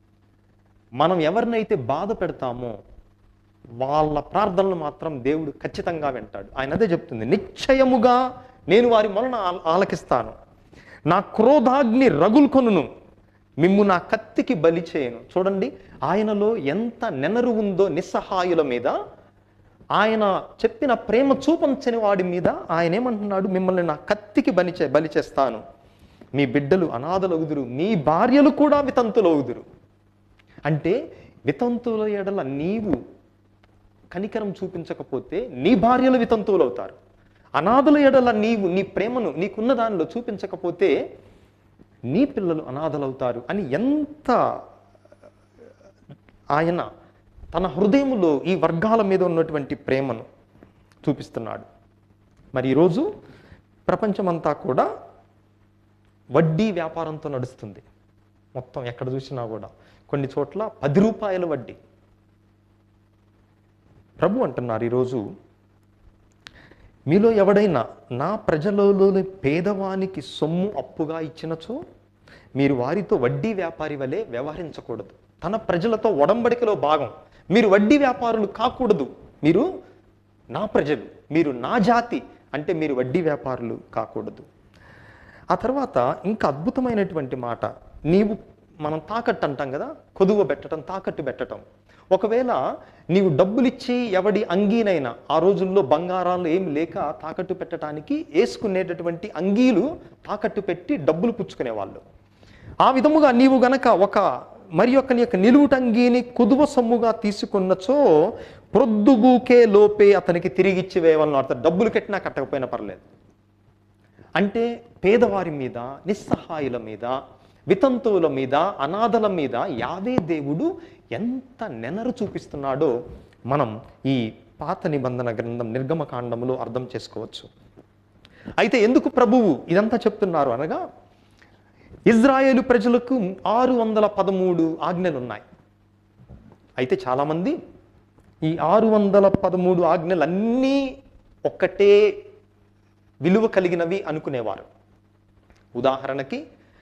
B: మనం ఎవరినైతే బాధ పెడతామో వాళ్ళ ప్రార్థనలు మాత్రం దేవుడు ఖచ్చితంగా వింటాడు ఆయన అదే చెప్తుంది నిశ్చయముగా నేను వారి మొలన ఆల- ఆలకిస్తాను నా క్రోధాగ్ని రగుల్కొనును మిమ్ము నా కత్తికి బలి చేయను చూడండి ఆయనలో ఎంత నెనరు ఉందో నిస్సహాయుల మీద ఆయన చెప్పిన ప్రేమ చూపించని వాడి మీద ఆయన ఏమంటున్నాడు మిమ్మల్ని నా కత్తికి బలి చే బలి చేస్తాను మీ బిడ్డలు అనాథలవుదురు మీ భార్యలు కూడా వితంతులవుదురు అంటే వితంతువుల ఎడల నీవు కనికరం చూపించకపోతే నీ భార్యలు వితంతువులు అవుతారు అనాథుల ఎడల నీవు నీ ప్రేమను నీకున్న దానిలో చూపించకపోతే నీ పిల్లలు అనాథలవుతారు అని ఎంత ఆయన తన హృదయములో ఈ వర్గాల మీద ఉన్నటువంటి ప్రేమను చూపిస్తున్నాడు మరి ఈరోజు ప్రపంచమంతా కూడా వడ్డీ వ్యాపారంతో నడుస్తుంది మొత్తం ఎక్కడ చూసినా కూడా కొన్ని చోట్ల పది రూపాయల వడ్డీ ప్రభు అంటున్నారు ఈరోజు మీలో ఎవడైనా నా ప్రజలలోని పేదవానికి సొమ్ము అప్పుగా ఇచ్చినచో మీరు వారితో వడ్డీ వ్యాపారి వలె వ్యవహరించకూడదు తన ప్రజలతో ఒడంబడికలో భాగం మీరు వడ్డీ వ్యాపారులు కాకూడదు మీరు నా ప్రజలు మీరు నా జాతి అంటే మీరు వడ్డీ వ్యాపారులు కాకూడదు ఆ తర్వాత ఇంకా అద్భుతమైనటువంటి మాట నీవు మనం తాకట్టు అంటాం కదా కొదువ పెట్టడం తాకట్టు పెట్టడం ఒకవేళ నీవు డబ్బులిచ్చి ఎవడి అంగీనైనా ఆ రోజుల్లో బంగారాలు ఏం లేక తాకట్టు పెట్టడానికి వేసుకునేటటువంటి అంగీలు తాకట్టు పెట్టి డబ్బులు పుచ్చుకునేవాళ్ళు ఆ విధముగా నీవు గనక ఒక మరి ఒకని యొక్క నిలువుటంగీని కుదువ సొమ్ముగా తీసుకున్నచో ప్రొద్దుగూకే లోపే అతనికి తిరిగిచ్చి వేయవలను అర్థం డబ్బులు కట్టినా కట్టకపోయినా పర్లేదు అంటే పేదవారి మీద నిస్సహాయుల మీద వితంతువుల మీద అనాథల మీద యావే దేవుడు ఎంత నెనరు చూపిస్తున్నాడో మనం ఈ పాత నిబంధన గ్రంథం నిర్గమకాండంలో అర్థం చేసుకోవచ్చు అయితే ఎందుకు ప్రభువు ఇదంతా చెప్తున్నారు అనగా ఇజ్రాయేలు ప్రజలకు ఆరు వందల పదమూడు ఆజ్ఞలు ఉన్నాయి అయితే చాలామంది ఈ ఆరు వందల పదమూడు ఆజ్ఞలు అన్నీ ఒక్కటే విలువ కలిగినవి అనుకునేవారు ఉదాహరణకి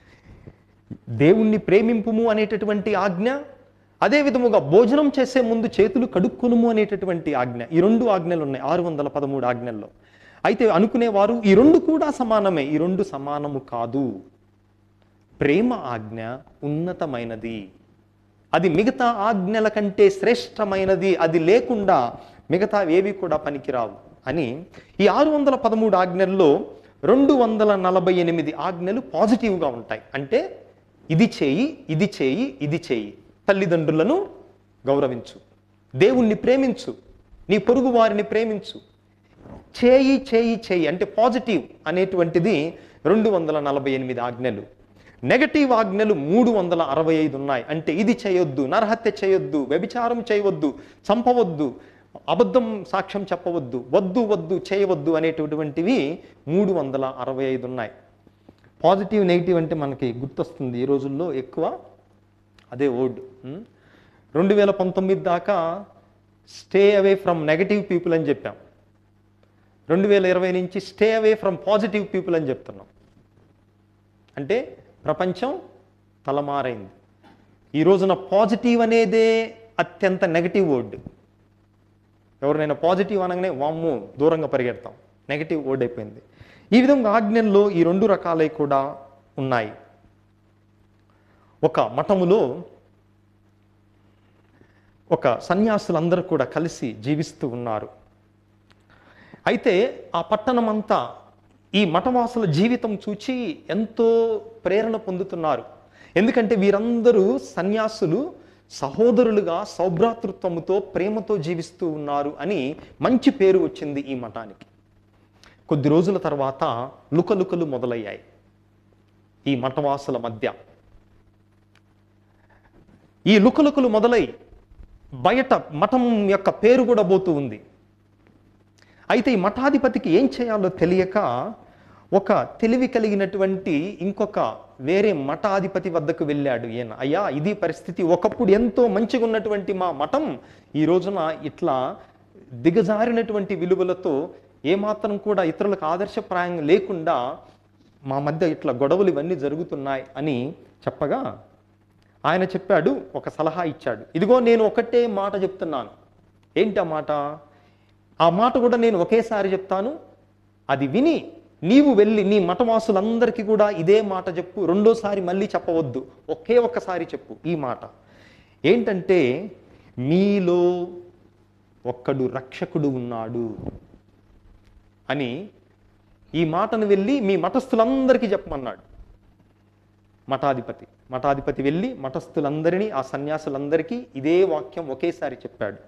B: దేవుణ్ణి ప్రేమింపుము అనేటటువంటి ఆజ్ఞ అదే విధముగా భోజనం చేసే ముందు చేతులు కడుక్కునుము అనేటటువంటి ఆజ్ఞ ఈ రెండు ఆజ్ఞలు ఉన్నాయి ఆరు వందల పదమూడు ఆజ్ఞల్లో అయితే అనుకునేవారు ఈ రెండు కూడా సమానమే ఈ రెండు సమానము కాదు ప్రేమ ఆజ్ఞ ఉన్నతమైనది అది మిగతా ఆజ్ఞల కంటే శ్రేష్టమైనది అది లేకుండా మిగతా ఏవి కూడా పనికిరావు అని ఈ ఆరు వందల పదమూడు ఆజ్ఞల్లో రెండు వందల నలభై ఎనిమిది ఆజ్ఞలు పాజిటివ్గా ఉంటాయి అంటే ఇది చేయి ఇది చేయి ఇది చేయి తల్లిదండ్రులను గౌరవించు దేవుణ్ణి ప్రేమించు నీ పొరుగు వారిని ప్రేమించు చేయి చేయి చేయి అంటే పాజిటివ్ అనేటువంటిది రెండు వందల నలభై ఎనిమిది ఆజ్ఞలు నెగటివ్ ఆజ్ఞలు మూడు వందల అరవై ఐదు ఉన్నాయి అంటే ఇది చేయొద్దు నరహత్య చేయొద్దు వ్యభిచారం చేయవద్దు చంపవద్దు అబద్ధం సాక్ష్యం చెప్పవద్దు వద్దు వద్దు చేయవద్దు అనేటటువంటివి మూడు వందల అరవై ఐదు ఉన్నాయి పాజిటివ్ నెగిటివ్ అంటే మనకి గుర్తొస్తుంది ఈ రోజుల్లో ఎక్కువ అదే ఓడ్ రెండు వేల పంతొమ్మిది దాకా stay away from negative people అని చెప్పాం రెండు వేల ఇరవై నుంచి stay away from positive people అని చెప్తున్నాం అంటే ప్రపంచం తలమారైంది ఈ రోజున పాజిటివ్ అనేదే అత్యంత నెగటివ్ వర్డ్ ఎవరినైనా పాజిటివ్ అనగానే వామ్ము దూరంగా పరిగెడతాం నెగటివ్ వర్డ్ అయిపోయింది ఈ విధంగా ఆజ్ఞల్లో ఈ రెండు రకాలై కూడా ఉన్నాయి ఒక మఠములో ఒక సన్యాసులందరూ కూడా కలిసి జీవిస్తూ ఉన్నారు అయితే ఆ పట్టణం అంతా ఈ మఠవాసుల జీవితం చూచి ఎంతో ప్రేరణ పొందుతున్నారు ఎందుకంటే వీరందరూ సన్యాసులు సహోదరులుగా సౌభ్రాతృత్వముతో ప్రేమతో జీవిస్తూ ఉన్నారు అని మంచి పేరు వచ్చింది ఈ మఠానికి కొద్ది రోజుల తర్వాత లుకలుకలు మొదలయ్యాయి ఈ మఠవాసుల మధ్య ఈ లుకలుకలు మొదలై బయట మఠం యొక్క పేరు కూడా పోతూ ఉంది అయితే ఈ మఠాధిపతికి ఏం చేయాలో తెలియక ఒక తెలివి కలిగినటువంటి ఇంకొక వేరే మఠాధిపతి వద్దకు వెళ్ళాడు ఈయన అయ్యా ఇది పరిస్థితి ఒకప్పుడు ఎంతో మంచిగా ఉన్నటువంటి మా మఠం ఈ రోజున ఇట్లా దిగజారినటువంటి విలువలతో ఏమాత్రం కూడా ఇతరులకు ఆదర్శప్రాయం లేకుండా మా మధ్య ఇట్లా గొడవలు ఇవన్నీ జరుగుతున్నాయి అని చెప్పగా ఆయన చెప్పాడు ఒక సలహా ఇచ్చాడు ఇదిగో నేను ఒకటే మాట చెప్తున్నాను ఏంటి ఆ మాట ఆ మాట కూడా నేను ఒకేసారి చెప్తాను అది విని నీవు వెళ్ళి నీ మఠవాసులందరికీ కూడా ఇదే మాట చెప్పు రెండోసారి మళ్ళీ చెప్పవద్దు ఒకే ఒక్కసారి చెప్పు ఈ మాట ఏంటంటే మీలో ఒక్కడు రక్షకుడు ఉన్నాడు అని ఈ మాటను వెళ్ళి మీ మఠస్థులందరికీ చెప్పమన్నాడు మఠాధిపతి మఠాధిపతి వెళ్ళి మఠస్థులందరినీ ఆ సన్యాసులందరికీ ఇదే వాక్యం ఒకేసారి చెప్పాడు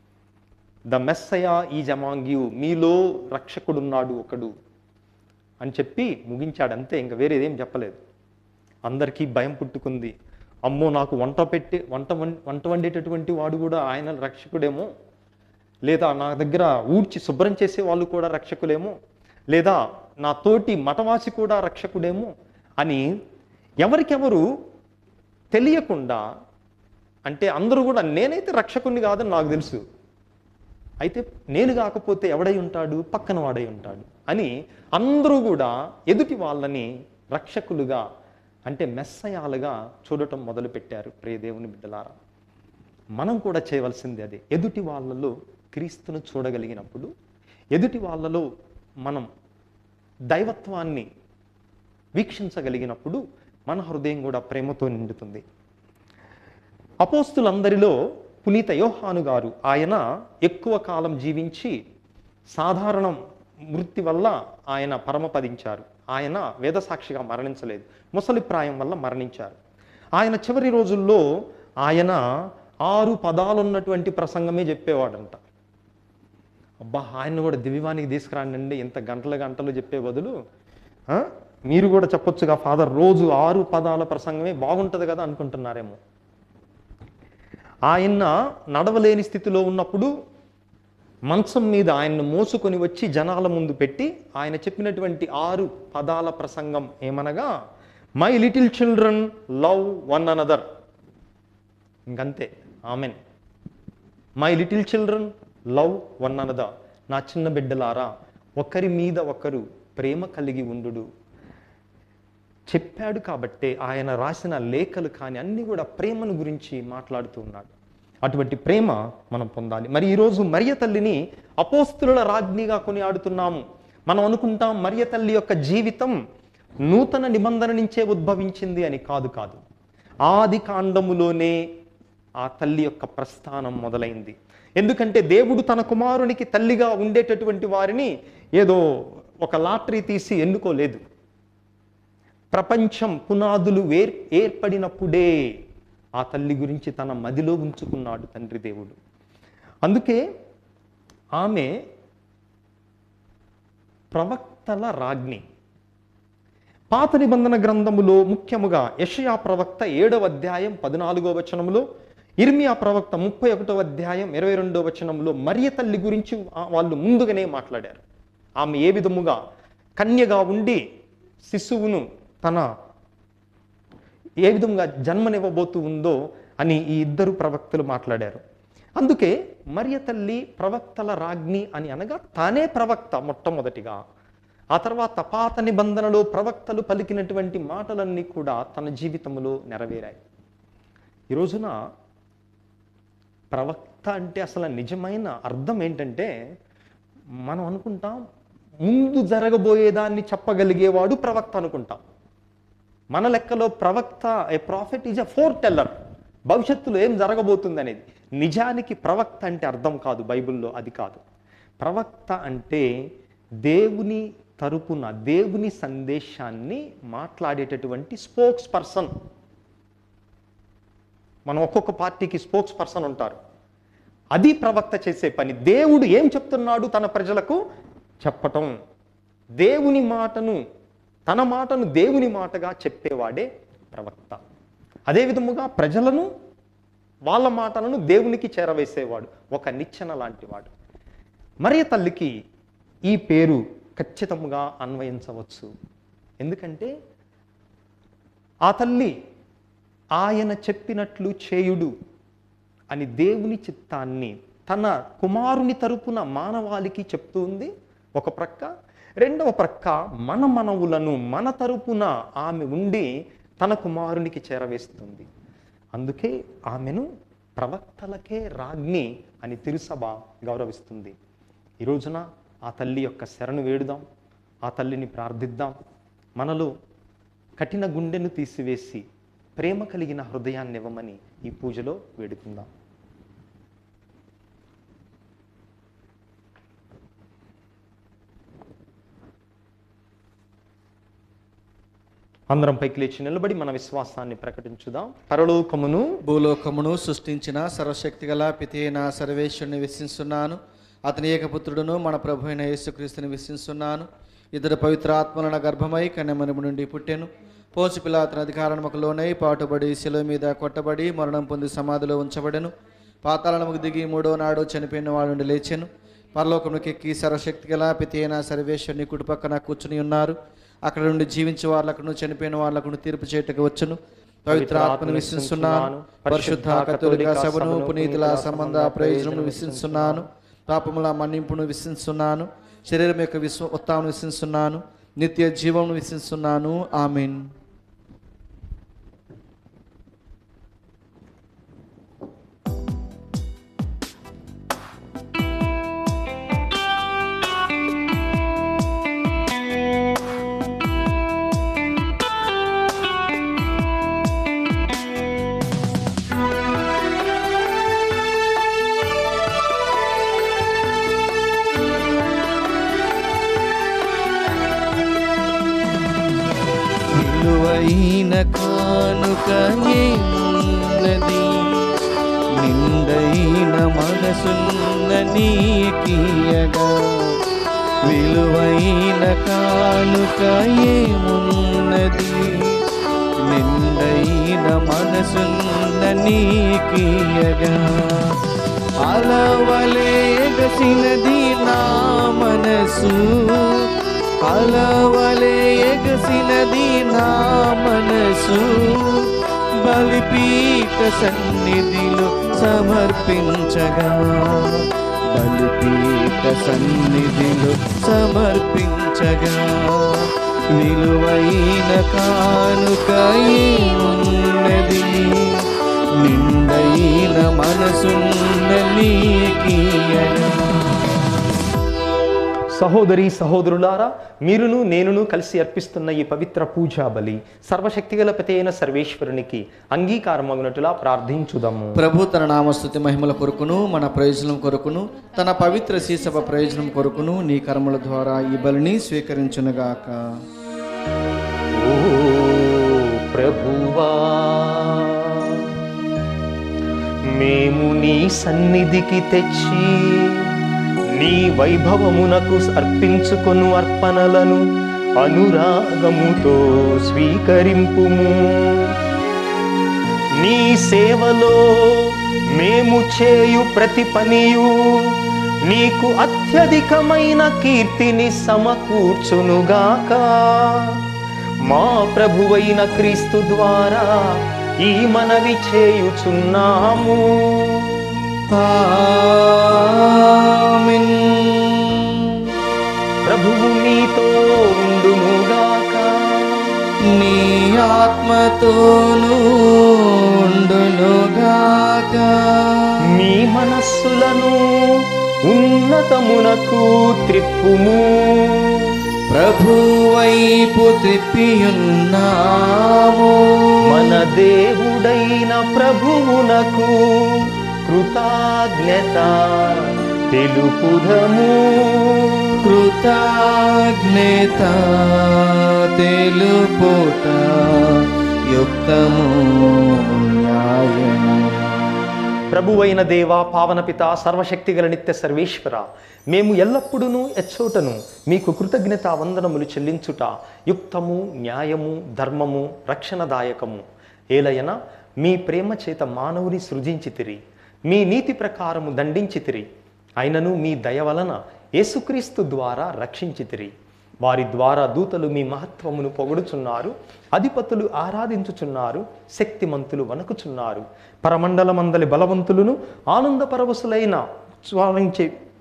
B: ద మెస్సయా ఈ జమాంగ్ యూ మీలో రక్షకుడున్నాడు ఒకడు అని చెప్పి ముగించాడు అంతే ఇంకా వేరేదేం చెప్పలేదు అందరికీ భయం పుట్టుకుంది అమ్మో నాకు వంట పెట్టి వంట వం- వంట వండేటటువంటి వాడు కూడా ఆయన రక్షకుడేమో లేదా నా దగ్గర ఊడ్చి శుభ్రం చేసే వాళ్ళు కూడా రక్షకులేమో లేదా నా తోటి మఠవాసి కూడా రక్షకుడేమో అని ఎవరికెవరు తెలియకుండా అంటే అందరూ కూడా నేనైతే రక్షకుణ్ణి కాదని నాకు తెలుసు అయితే నేను కాకపోతే ఎవడై ఉంటాడు పక్కన వాడై ఉంటాడు అని అందరూ కూడా ఎదుటి వాళ్ళని రక్షకులుగా అంటే మెస్సయాలుగా చూడటం మొదలుపెట్టారు ప్రియదేవుని బిడ్డలారా మనం కూడా చేయవలసింది అదే ఎదుటి వాళ్ళలో క్రీస్తును చూడగలిగినప్పుడు ఎదుటి వాళ్ళలో మనం దైవత్వాన్ని వీక్షించగలిగినప్పుడు మన హృదయం కూడా ప్రేమతో నిండుతుంది అపోస్తులందరిలో పునీత యోహాను గారు ఆయన ఎక్కువ కాలం జీవించి సాధారణ మృతి వల్ల ఆయన పరమపదించారు ఆయన వేదసాక్షిగా మరణించలేదు ముసలి ప్రాయం వల్ల మరణించారు ఆయన చివరి రోజుల్లో ఆయన ఆరు పదాలు ఉన్నటువంటి ప్రసంగమే చెప్పేవాడంట అబ్బా ఆయన కూడా దివ్యవానికి తీసుకురాండి ఇంత గంటల గంటలు చెప్పే బదులు ఆ, మీరు కూడా చెప్పొచ్చుగా ఫాదర్ రోజు ఆరు పదాల ప్రసంగమే బాగుంటుంది కదా అనుకుంటున్నారేమో ఆయన నడవలేని స్థితిలో ఉన్నప్పుడు మంచం మీద ఆయన్ని మోసుకొని వచ్చి జనాల ముందు పెట్టి ఆయన చెప్పినటువంటి ఆరు పదాల ప్రసంగం ఏమనగా my little children love one another ఇంకంతే ఆమెన్ my little children love one another నా చిన్న బిడ్డలారా ఒకరి మీద ఒకరు ప్రేమ కలిగి ఉండు చెప్పాడు కాబట్టే ఆయన రాసిన లేఖలు కానీ అన్నీ కూడా ప్రేమను గురించి మాట్లాడుతూ ఉన్నాడు అటువంటి ప్రేమ మనం పొందాలి మరి ఈరోజు మరియ తల్లిని అపోస్తుల రాజ్ఞిగా కొనియాడుతున్నాము మనం అనుకుంటాం మరియ తల్లి యొక్క జీవితం నూతన నిబంధన నుంచే ఉద్భవించింది అని కాదు కాదు ఆది కాండములోనే ఆ తల్లి యొక్క ప్రస్థానం మొదలైంది ఎందుకంటే దేవుడు తన కుమారునికి తల్లిగా ఉండేటటువంటి వారిని ఏదో ఒక లాటరీ తీసి ఎన్నుకోలేదు ప్రపంచం పునాదులు వేర్ ఏర్పడినప్పుడే ఆ తల్లి గురించి తన మదిలో ఉంచుకున్నాడు తండ్రి దేవుడు అందుకే ఆమె ప్రవక్తల రాజ్ఞి పాత నిబంధన గ్రంథములో ముఖ్యముగా యషయా ప్రవక్త ఏడవ అధ్యాయం పద్నాలుగో వచనములో ఇర్మియా ప్రవక్త ముప్పై ఒకటో అధ్యాయం ఇరవై రెండో వచనంలో మరియ తల్లి గురించి ఆ- వాళ్ళు ముందుగానే మాట్లాడారు ఆమె ఏ విధముగా కన్యగా ఉండి శిశువును తన ఏ విధంగా జన్మనివ్వబోతూ ఉందో అని ఈ ఇద్దరు ప్రవక్తలు మాట్లాడారు అందుకే మరియ తల్లి ప్రవక్తల రాజ్ఞి అని అనగా తానే ప్రవక్త మొట్టమొదటిగా ఆ తర్వాత పాత నిబంధనలో ప్రవక్తలు పలికినటువంటి మాటలన్నీ కూడా తన జీవితంలో నెరవేరాయి ఈ రోజున ప్రవక్త అంటే అసలు నిజమైన అర్థం ఏంటంటే మనం అనుకుంటాం ముందు జరగబోయేదాన్ని చెప్పగలిగేవాడు ప్రవక్త అనుకుంటాం మన లెక్కలో ప్రవక్త a prophet is a forth teller భవిష్యత్తులో ఏం జరగబోతుంది అనేది నిజానికి ప్రవక్త అంటే అర్థం కాదు బైబిల్లో అది కాదు ప్రవక్త అంటే దేవుని తరపున దేవుని సందేశాన్ని మాట్లాడేటటువంటి స్పోక్స్ పర్సన్ మనం ఒక్కొక్క పార్టీకి స్పోక్స్ పర్సన్ ఉంటారు అది ప్రవక్త చేసే పని దేవుడు ఏం చెప్తున్నాడు తన ప్రజలకు చెప్పటం దేవుని మాటను తన మాటను దేవుని మాటగా చెప్పేవాడే ప్రవక్త అదే విధముగా ప్రజలను వాళ్ళ మాటలను దేవునికి చేరవేసేవాడు ఒక నిచ్చెన లాంటివాడు మరియ తల్లికి ఈ పేరు ఖచ్చితంగా అన్వయించవచ్చు ఎందుకంటే ఆ తల్లి ఆయన చెప్పినట్లు చేయుడు అని దేవుని చిత్తాన్ని తన కుమారుని తరపున మానవాళికి చెప్తుంది ఒక ప్రక్క రెండవ ప్రక్క మన మనవులను మన తరపున ఆమె ఉండి తన కుమారునికి చేరవేస్తుంది అందుకే ఆమెను ప్రవక్తలకే రాజ్ఞి అని తిరుసభ గౌరవిస్తుంది ఈ రోజున ఆ తల్లి యొక్క శరణు వేడుదాం ఆ తల్లిని ప్రార్థిద్దాం మనలో కఠిన గుండెను తీసివేసి ప్రేమ కలిగిన హృదయాన్ని ఇవ్వమని ఈ పూజలో వేడుకుందాం అందరం పైకి లేచి నిలబడి మన విశ్వాసాన్ని ప్రకటించుదాం పరలోకమును
A: భూలోకమును సృష్టించిన సర్వశక్తిగల పితైన సర్వేశ్వరుని విశ్వసిస్తున్నాను అతని ఏకపుత్రుడును మన ప్రభు అయిన యేసుక్రీస్తుని విశ్వసిస్తున్నాను ఇద్దరు పవిత్ర ఆత్మలన గర్భమై కన్యమనుము నుండి పుట్టెను పోసు పిలాతన అధికారముకు లోనై పాటుబడి శిలువ మీద కొట్టబడి మరణం పొంది సమాధిలో ఉంచబడెను పాతాళనముకు దిగి మూడో నాడు చనిపోయిన వాడు నుండి లేచెను పరలోకమునికి ఎక్కి సర్వశక్తి గల పితైన సర్వేశ్వరుని కుడిపక్కన కూర్చుని ఉన్నారు అక్కడ నుండి జీవించే వాళ్ళకును చనిపోయిన వాళ్ళకును తీర్పు చేయటకు వచ్చును పవిత్ర ఆత్మను విశ్వసిస్తున్నాను పరిశుద్ధ కథోలిక సభను పునీతుల సంబంధ ప్రయోజనమును విశ్వసిస్తున్నాను పాపముల మన్నింపును విశ్వసిస్తున్నాను శరీరం యొక్క విశ్వ ఉత్తాను విశ్వసిస్తున్నాను నిత్య జీవమును విశ్వసిస్తున్నాను ఆమెన్
E: నిన్ను
A: మనసున్న నీకియగా విలువైన కానుక ఏమున్నది నిండైన మనసున్న నీకియగా అలవలేగసినది నా మనసు అలవలే ఎగసినది నా మనసు బలిపీఠ సన్నిధిలో సమర్పించగా బలిపీఠ సన్నిధిలో సమర్పించగా విలువైన కానుక ఏమున్నది నిండైన మనసున్న నీకియగా
B: సహోదరి సహోదరులారా మీరును నేనును కలిసి అర్పిస్తున్న ఈ పవిత్ర పూజా బలి సర్వశక్తిగల పతి అయిన సర్వేశ్వరునికి అంగీకారమగినట్టులా ప్రార్థించుదాము
A: ప్రభు తన నామస్తుతి మహిమల కొరకును మన ప్రయోజనం కొరకును తన పవిత్ర శీసభ ప్రయోజనం కొరకును నీ కర్మల ద్వారా ఈ బలిని స్వీకరించునుగాక
B: ఓ ప్రభువా మేము నీ సన్నిధికి తెచ్చి నీ వైభవమునకు అర్పించుకొను అర్పణలను అనురాగముతో స్వీకరింపుము నీ సేవలో మేము చేయు ప్రతి పనియు నీకు అత్యధికమైన కీర్తిని సమకూర్చునుగాక మా ప్రభువైన క్రీస్తు ద్వారా ఈ మనవి చేయుచున్నాము
A: ఆమేన్.
B: ప్రభువు మీతో ఉండునుగాక
A: నీ ఆత్మతోనూ ఉండునుగాక
B: మీ మనస్సులను ఉన్నతమునకు త్రిప్పుము
A: ప్రభు వైపు త్రిప్పియున్నాము
B: మన దేవుడైన ప్రభువునకు కృతజ్ఞత తెలుపుదము
A: కృతజ్ఞత తెలుపుట యుక్తము న్యాయము
B: ప్రభువైన దేవ పావనపిత సర్వశక్తిగల నిత్య సర్వేశ్వర మేము ఎల్లప్పుడూ ఎచ్చోటను మీకు కృతజ్ఞత వందనములు చెల్లించుట యుక్తము న్యాయము ధర్మము రక్షణదాయకము ఏలయన మీ ప్రేమ చేత మానవుని సృజించితిరి మీ నీతి ప్రకారము దండించితిరి అయినను మీ దయ వలన యేసుక్రీస్తు ద్వారా రక్షించితిరి వారి ద్వారా దూతలు మీ మహత్వమును పొగడుచున్నారు అధిపతులు ఆరాధించుచున్నారు శక్తిమంతులు వణకుచున్నారు పరమండలమందలి బలవంతులను ఆనంద పరవశులైన స్వామించే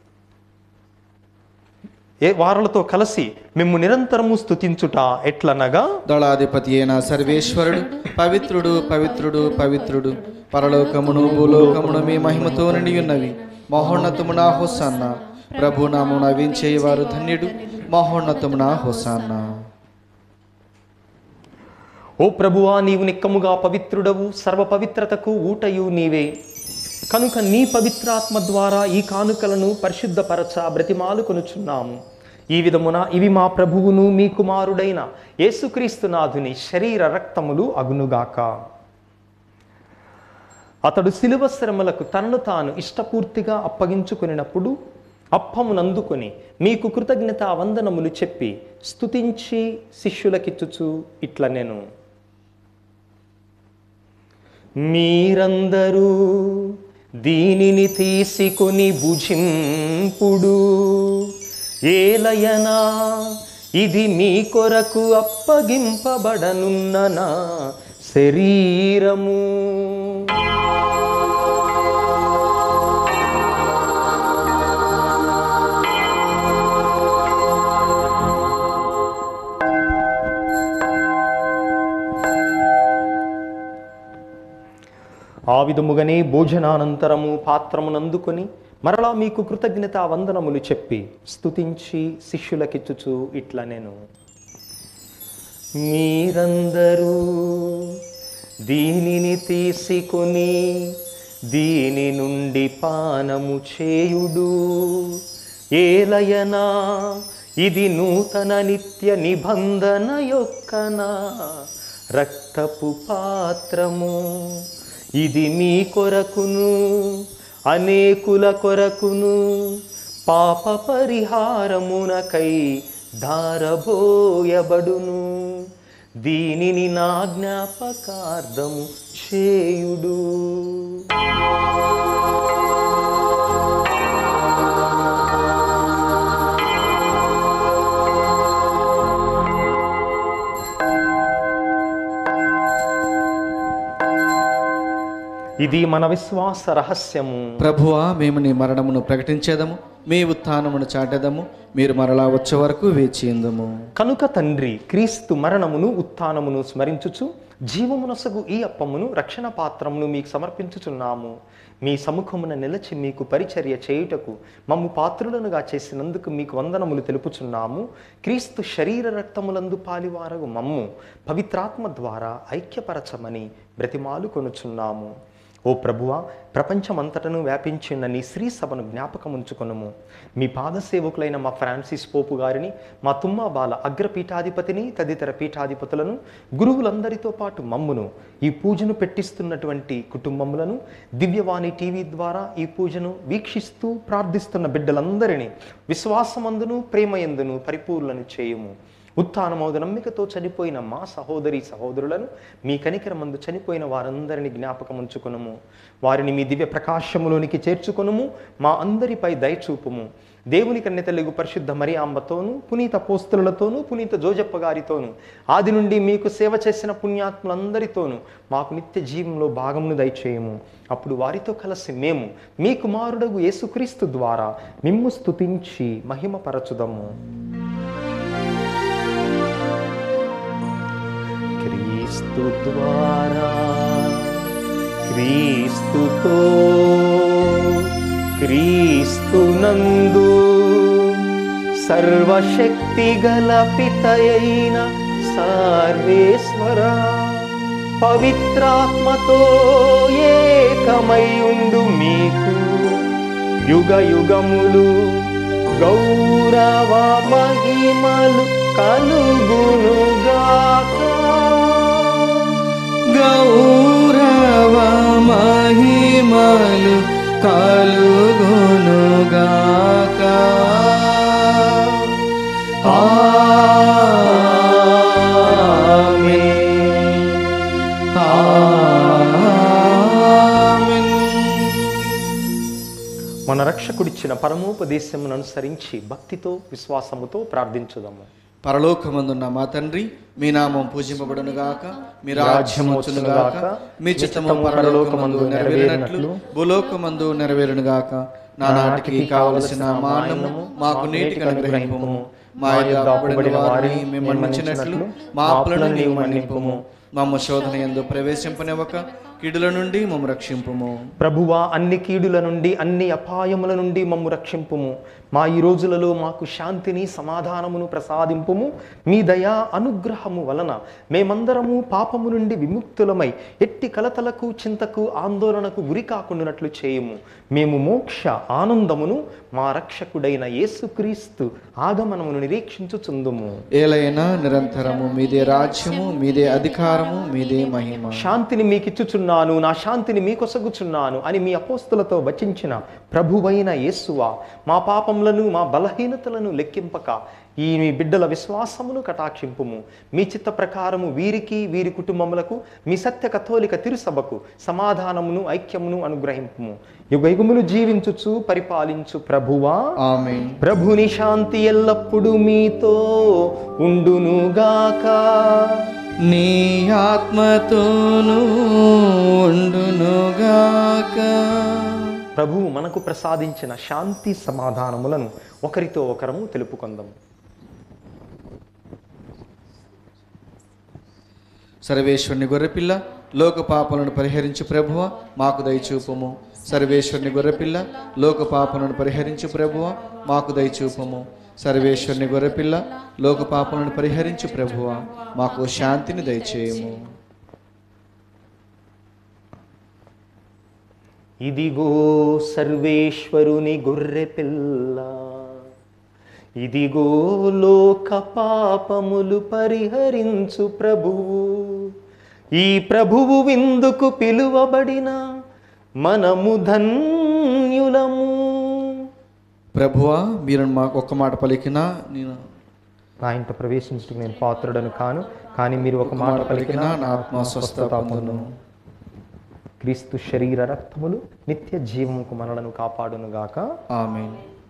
B: ఏ వారలతో కలిసి మేము నిరంతరము స్తుతించుట ఎట్లనగా
A: దళాధిపతి అయిన సర్వేశ్వరుడు పవిత్రుడు పవిత్రుడు పవిత్రుడు పరలోకమును భూలోకమును మీ మహిమతో నిండి ఉన్నవి మహోన్నతమున హోసన్న ప్రభు నామమున వించేవారు ధన్యుడు మహోన్నతమున హోసన్న
B: ఓ ప్రభువా నీవు నిక్కముగా పవిత్రుడవు సర్వ పవిత్రతకు ఊటయు నీవే కనుక నీ పవిత్రాత్మ ద్వారా ఈ కానుకలను పరిశుద్ధపరచ బ్రతిమాలు కొనుచున్నాము ఈ విధమున ఇవి మా ప్రభువును మీ కుమారుడైన యేసుక్రీస్తునాథుని శరీర రక్తములు అగునుగాక అతడు శిలువ శ్రమలకు తనను తాను ఇష్టపూర్తిగా అప్పగించుకునినప్పుడు అప్పమునందుకొని మీకు కృతజ్ఞత వందనములు చెప్పి స్తుతించి శిష్యులకిచ్చుచు ఇట్ల నేను మీరందరూ దీనిని తీసుకొని భుజింపుడు ఏలయనా ఇది మీ కొరకు అప్పగింపబడనున్న నా శరీరము ఆ విధముగానే భోజనానంతరము పాత్రమునందుకొని మరలా మీకు కృతజ్ఞత వందనములు చెప్పి స్తుతించి శిష్యులకిచ్చుచు ఇట్లా నేను మీరందరూ దీనిని తీసుకొని దీని నుండి పానము చేయుడు ఏలయనా ఇది నూతన నిత్య నిబంధన యొక్కన రక్తపు పాత్రము ఇది మీ కొరకును అనేకుల కొరకును పాప పరిహారమునకై ధారబోయబడును దీనిని నా జ్ఞాపకార్థము చేయుడు ఇది మన విశ్వాస రహస్యము
A: ప్రభువా మేము నీ మరణమును ప్రకటించేదము మీ ఉత్థానమును చాటెదము మీరు మరలా వచ్చే వరకు వేచియందము
B: కనుక తండ్రి క్రీస్తు మరణమును ఉత్థానమును స్మరించుచు జీవమునసగు ఈ అప్పమును రక్షణ పాత్రమును మీకు సమర్పించుచున్నాము మీ సముఖమున నిలచి మీకు పరిచర్య చేయుటకు మమ్ము పాత్రులనుగా చేసినందుకు మీకు వందనములు తెలుపుచున్నాము క్రీస్తు శరీర రక్తములందు పాలివారగు మమ్ము పవిత్రాత్మ ద్వారా ఐక్యపరచమని బ్రతిమాలు కొనుచున్నాము ఓ ప్రభువా ప్రపంచమంతటను వ్యాపించిన నీ శ్రీ సభను జ్ఞాపకం ఉంచుకొనుము మీ పాదసేవకులైన మా ఫ్రాన్సిస్ పోపు గారిని మా తుమ్మా బాల అగ్రపీఠాధిపతిని తదితర పీఠాధిపతులను గురువులందరితో పాటు మమ్మును ఈ పూజను పెట్టిస్తున్నటువంటి కుటుంబములను దివ్యవాణి టీవీ ద్వారా ఈ పూజను వీక్షిస్తూ ప్రార్థిస్తున్న బిడ్డలందరినీ విశ్వాసమందును ప్రేమయందును పరిపూర్ణను చేయుము ఉత్థానమోద నమ్మికతో చనిపోయిన మా సహోదరి సహోదరులను మీ కనికరమందు చనిపోయిన వారందరిని జ్ఞాపకం ఉంచుకొనుము వారిని మీ దివ్య ప్రకాశములోనికి చేర్చుకొనుము మా అందరిపై దయచూపుము దేవుని కన్నె తెలుగు పరిశుద్ధ మరియాంబతోను పునీత పోస్తులతోనూ పునీత జోజప్ప గారితోనూ ఆది నుండి మీకు సేవ చేసిన పుణ్యాత్ములందరితోనూ మాకు నిత్య జీవంలో భాగమును దయచేయము అప్పుడు వారితో కలిసి మేము మీ కుమారుడగు యేసుక్రీస్తు ద్వారా మిమ్ము స్తుతించి మహిమపరచుదము క్రీస్తు ద్వారా క్రీస్తుతో క్రీస్తునందు సర్వశక్తి గల పితయైన సర్వేశ్వర పవిత్రాత్మతో ఏకమయుండు మీకు యుగ యుగములు గౌరవ మహిమలు కలుగునుగాక
A: గౌరవ మహిమలు కలుగునుగాక
B: ఆమేన్.
A: ఆమేన్.
B: మన రక్షకుడిచ్చిన పరమోపదేశమును అనుసరించి భక్తితో విశ్వాసముతో ప్రార్థించుదాము
A: పరలోకమందున్న మా తండ్రి మీ నామం పూజింపబడునుగాక మీ రాజ్యం వచ్చునుగాక మీ చిత్తము పరలోకమందు నెరవేరినట్లు భూలోకమందు నెరవేరునుగాక నానాటికి కావలసిన మా అన్నము మాకు నీటికి అనుగ్రహింపము మా యొక్క అప్పుడైన వారిని మేము మన్నించినట్లు మా అప్పులను నీవు మన్నింపుము మమ్మ శోధన ఎందు ప్రవేశింపనివ్వక కిడుల నుండి మమ్మ రక్షింపుము
B: ప్రభువా అన్ని కీడుల నుండి అన్ని అపాయముల నుండి మమ్ము రక్షింపుము మా ఈ రోజులలో మాకు శాంతిని సమాధానమును ప్రసాదింపుము మీ దయా అనుగ్రహము వలన మేమందరము పాపము నుండి విముక్తులమై ఎట్టి కలతలకు చింతకు ఆందోళనకు గురి కాకుండానట్లు చేయుము మేము మోక్ష ఆనందమును మా రక్షకుడైన యేసుక్రీస్తు ఆగమనమును నిరీక్షించుచుందుము
A: ఏలైనా నిరంతరము మీదే రాజ్యము మీదే అధికారము మీదే మహిమ
B: శాంతిని మీకు ఇచ్చుచున్నాను నా శాంతిని మీకొసగుచున్నాను అని మీ అపోస్తులతో వచించిన ప్రభువైన యేసువా మా పాపములను మా బలహీనతలను లెక్కింపక ఈ మీ బిడ్డల విశ్వాసమును కటాక్షింపుము మీ చిత్త ప్రకారము వీరికి వీరి కుటుంబములకు మీ సత్య కథోలిక తిరుసభకు సమాధానమును ఐక్యమును అనుగ్రహింపుము యుగయుగములు జీవించుచు పరిపాలించు ప్రభువా
A: ఆమేన్
B: ప్రభుని శాంతి ఎల్లప్పుడూ మీతో ఉండునుగాక
A: నీ ఆత్మతోనూ ఉండునుగాక
B: ప్రభువు మనకు ప్రసాదించిన శాంతి సమాధానములను ఒకరితో ఒకరము తెలుపుకుందాం
A: సర్వేశ్వరుని గొర్రెపిల్ల లోక పాపలను పరిహరించు ప్రభువ మాకు దయచూపము సర్వేశ్వరుని గొర్రెపిల్ల లోక పాపలను పరిహరించు ప్రభువ మాకు దయచూపము సర్వేశ్వరుని గొర్రెపిల్ల లోక పాపలను పరిహరించు ప్రభువ మాకు శాంతిని దయచేయము
B: ఇదిగో సర్వేశ్వరుని గొర్రె పిల్ల ఇదిగో లోక పాపములు పరిహరించు ప్రభువు ఈ ప్రభువు విందుకు పిలువబడిన మనము ధన్యులము ధన్యులము
A: ప్రభువా మీరు మాకు ఒక్క మాట పలికినా నేను
B: నా ఇంట ప్రవేశించడానికి నేను పాత్రుడను కాను కానీ మీరు ఒక మాట పలికినా
A: నా ఆత్మ స్వస్థత పొందును
B: క్రీస్తు శరీర రక్తములు నిత్య జీవముకు మనలను కాపాడును గాక
A: ఆమెన్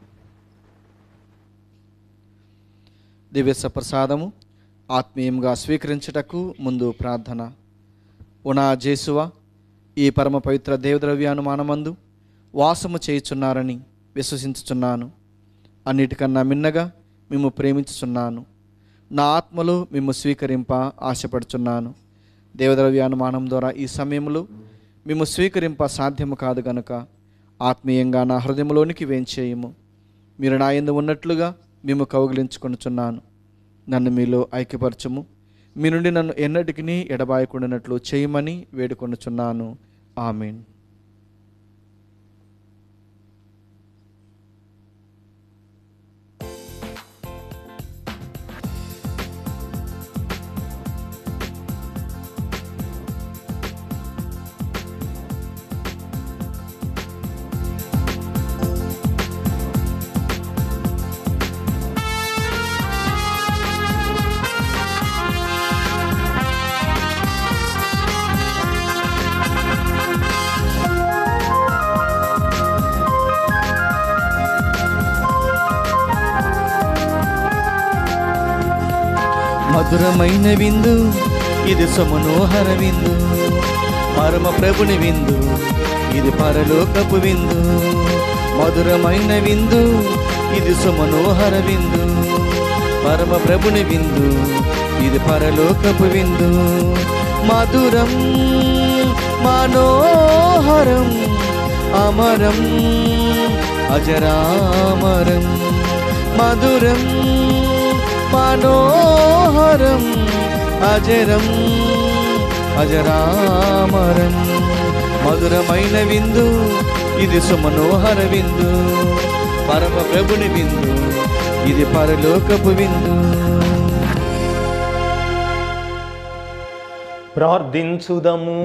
A: దివ్య ప్రసాదము ఆత్మీయంగా స్వీకరించుటకు ముందు ప్రార్థన ఉనా జేసువ ఈ పరమ పవిత్ర దేవద్రవ్యానుమానమందు వాసము చేయుచున్నారని విశ్వసించుచున్నాను అన్నిటికన్నా మిన్నగా మేము ప్రేమించుచున్నాను నా ఆత్మలో మేము స్వీకరింప ఆశపడుచున్నాను దేవద్రవ్యానుమానం ద్వారా ఈ సమయంలో మేము స్వీకరింప సాధ్యము కాదు గనుక ఆత్మీయంగా నా హృదయంలోనికి వేంచేయము మీరు నా యందు ఉన్నట్లుగా మేము కౌగిలించుకొనుచున్నాను నన్ను మీలో ఐక్యపరచము మీ నుండి నన్ను ఎన్నటికి ఎడబాయకుండానట్లు చేయమని వేడుకొనుచున్నాను ఆమెన్ మధురమైన విందు ఇది సుమనోహర విందు పరమ ప్రభుని విందు ఇది పరలోకపు విందు మధురమైన విందు ఇది సుమనోహర విందు పరమ ప్రభుని విందు ఇది పరలోకపు విందు మధురం మనోహరం అమరం అజరామరం మధురం మనోహరం అజరం అజరామరం మధురమైన విందు ఇది సుమనోహర విందు పరమ ప్రభుని విందు ఇది పరలోకపు విందు
B: ప్రార్థించుదము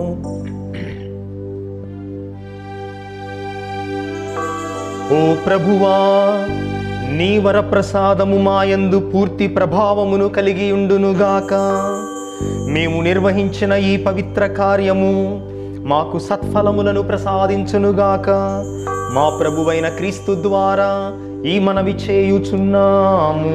B: ఓ ప్రభువా నీ వరప్రసాదము మాయందు పూర్తి ప్రభావమును కలిగి ఉండునుగాక మేము నిర్వహించిన ఈ పవిత్ర కార్యము మాకు సత్ఫలములను ప్రసాదించునుగాక మా ప్రభువైన క్రీస్తు ద్వారా ఈ మనవి చేయుచున్నాము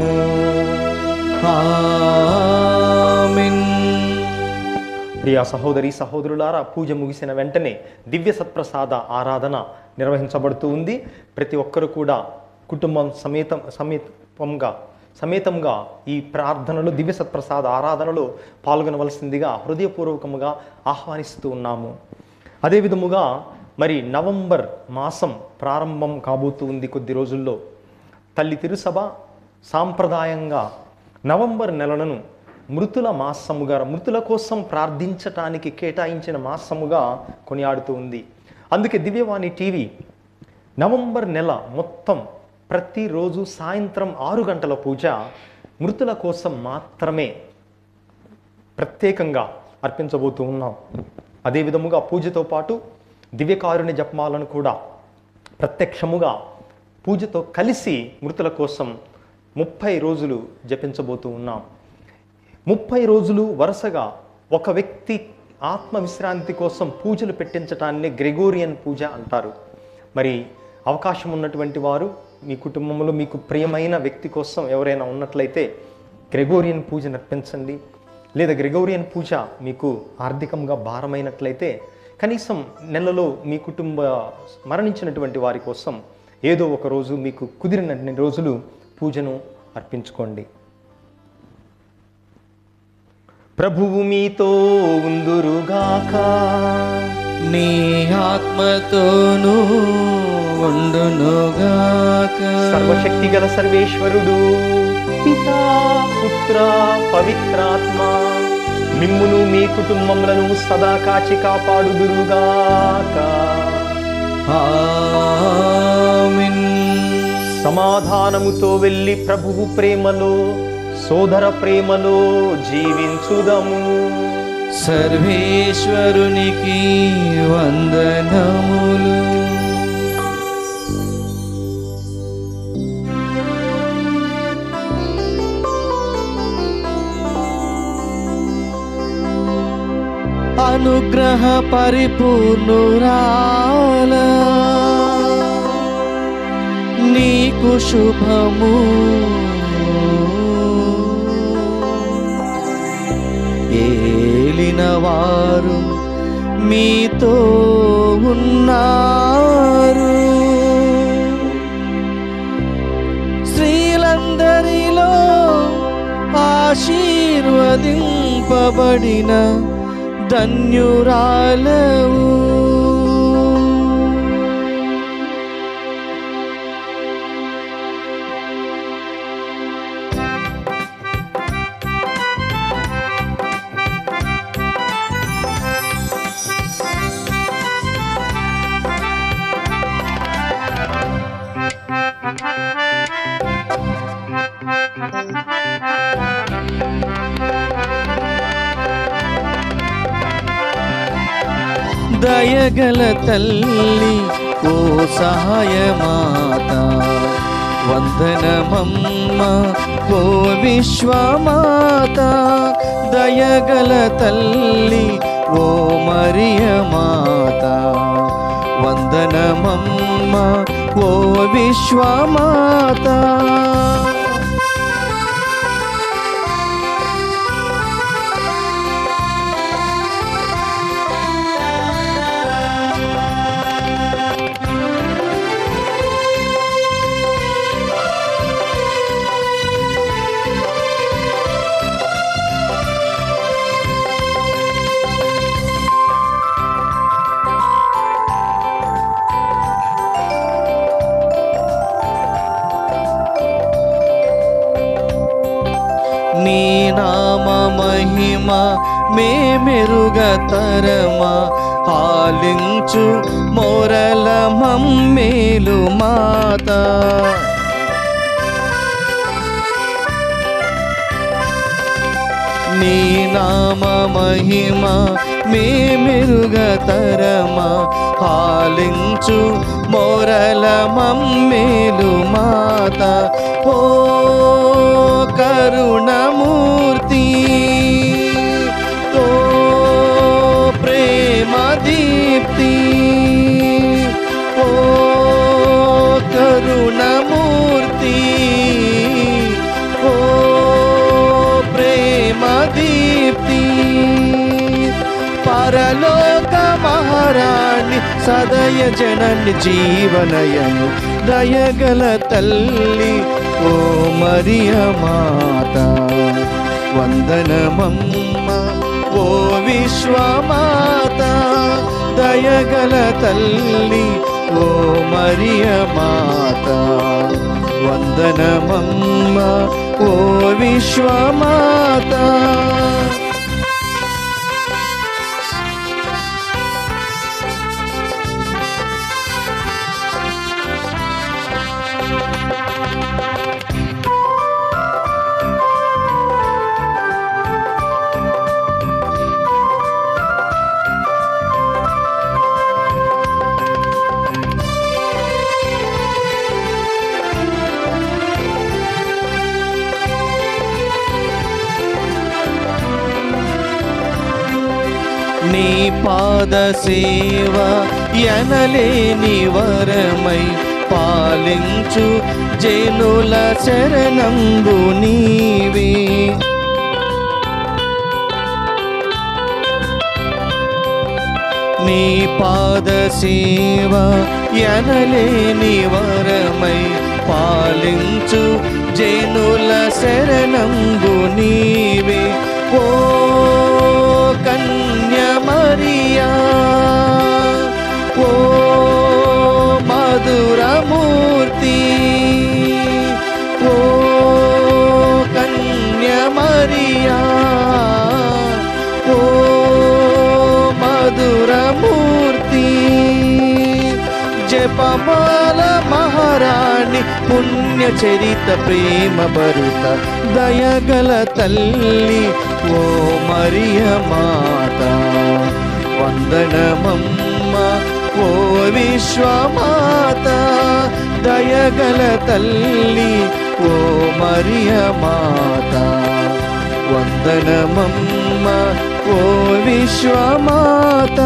A: ఆమేన్
B: ప్రియ సహోదరి సహోదరులారా పూజ ముగిసిన వెంటనే దివ్య సత్ప్రసాద ఆరాధన నిర్వహించబడుతూ ఉంది ప్రతి ఒక్కరు కూడా కుటుంబం సమేతం సమేతంగా సమేతంగా ఈ ప్రార్థనలో దివ్య సత్ప్రసాద ఆరాధనలో పాల్గొనవలసిందిగా హృదయపూర్వకముగా ఆహ్వానిస్తూ ఉన్నాము అదే విధముగా మరి నవంబర్ మాసం ప్రారంభం కాబోతూ ఉంది కొద్ది రోజుల్లో తల్లి తిరుసభ సాంప్రదాయంగా నవంబర్ నెలలను మృతుల మాసముగా మృతుల కోసం ప్రార్థించటానికి కేటాయించిన మాసముగా కొనియాడుతూ ఉంది అందుకే దివ్యవాణి టీవీ నవంబర్ నెల మొత్తం ప్రతిరోజు సాయంత్రం ఆరు గంటల పూజ మృతుల కోసం మాత్రమే ప్రత్యేకంగా అర్పించబోతూ ఉన్నాం అదే విధముగా పూజతో పాటు దివ్యకారుని జపమాలను కూడా ప్రత్యక్షముగా పూజతో కలిసి మృతుల కోసం ముప్పై రోజులు జపించబోతూ ఉన్నాం ముప్పై రోజులు వరుసగా ఒక వ్యక్తి ఆత్మ విశ్రాంతి కోసం పూజలు పెట్టించటాన్ని గ్రెగోరియన్ పూజ అంటారు మరి అవకాశం ఉన్నటువంటి వారు మీ కుటుంబంలో మీకు ప్రియమైన వ్యక్తి కోసం ఎవరైనా ఉన్నట్లయితే గ్రెగోరియన్ పూజ నర్పించండి లేదా గ్రెగోరియన్ పూజ మీకు ఆర్థికంగా భారమైనట్లయితే కనీసం నెలలో మీ కుటుంబ మరణించినటువంటి వారి కోసం ఏదో ఒక రోజు మీకు కుదిరినన్ని రోజులు పూజను అర్పించుకోండి ప్రభువు మీతో ఉందురుగాక
A: నీ ఆత్మతోనూ ఉండునుగాక
B: సర్వశక్తి గల సర్వేశ్వరుడు పితా పుత్ర పవిత్రాత్మ మిమ్మును మీ కుటుంబములను సదా కాచి కాపాడుదురుగాక
A: ఆమేన్
B: సమాధానముతో వెళ్ళి ప్రభువు ప్రేమలో సోదర ప్రేమలో జీవించుదము
A: సర్వేశ్వరునికి వందనములు పునః పరిపూర్ణురాల నీకు శుభము ఏలిన వారు మీతో ఉన్నారు స్త్రీలందరిలో ఆశీర్వదింపబడిన ధన్యురాలవు దయగల తల్లి ఓ సహాయమాత వందనమమ్మ ఓ విశ్వమాత దయగల తల్లి ఓ మరియమాత వందనమమ్మ ఓ విశ్వమాత నీ నామ మహిమ మేమెరుగతరమా పాలించు మొరల మమ్మేలు మాత నీ నామ మహిమ మేమెరుగతరమా పాలించు మొరల మమ్మేలు మాత ఓ కరుణమూర్తి తో ప్రేమ దీప్తి ఓ కరుణమూర్తి ఓ ప్రేమ దీప్తి పరలోక మహారాణి సదయ జనని జీవనయను దయగల తల్లి ఓ మరియ మాత వందనమమ్మ ఓ విశ్వమాత దయగల తల్లి ఓ మరియ మాత వందనమమ్మ ఓ విశ్వమాత నీ పాద సేవ ఎనలేని వరమై పాలించు జనుల శరణంబు నీవే నీ పాద సేవ ఎనలేని వరమై పాలించు జనుల శరణంబు నీవే ఓ కన్య మరియా ఓ మధురమూర్తి ఓ కన్య మరియా ఓ మధురమూర్తి జపమాల మహారాణి పుణ్య చరిత ప్రేమ భరుత దయగల తల్లి ఓ మరియ మాత వందనమమ్మ ఓ విశ్వమాత దయగల తల్లి ఓ మరియ మాత వందనమమ్మ ఓ విశ్వమాత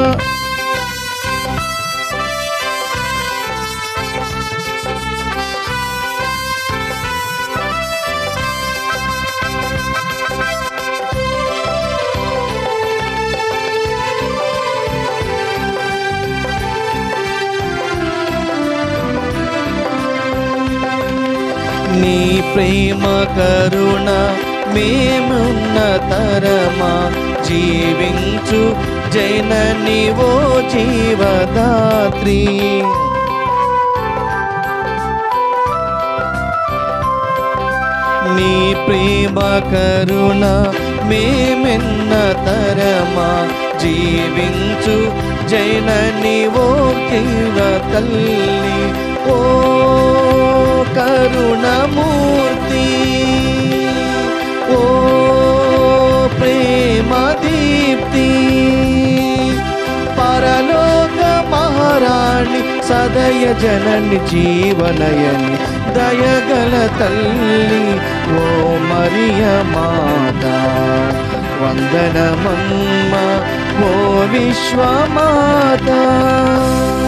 A: నీ ప్రేమ కరుణ మేమున్న తరమా జీవించు జైనని ఓ జీవదాత్రి నీ ప్రేమ కరుణ మేమెన్న తరమా జీవించు జైనని ఓ జీవ తల్లి ఓ కరుణమూర్తి ఓ ప్రేమ దీప్తి పరలోక మహారాణి సదయ జనని జీవనయని దయగల తల్లి ఓ మరియ మాత వందనమమ్మ ఓ విశ్వమాత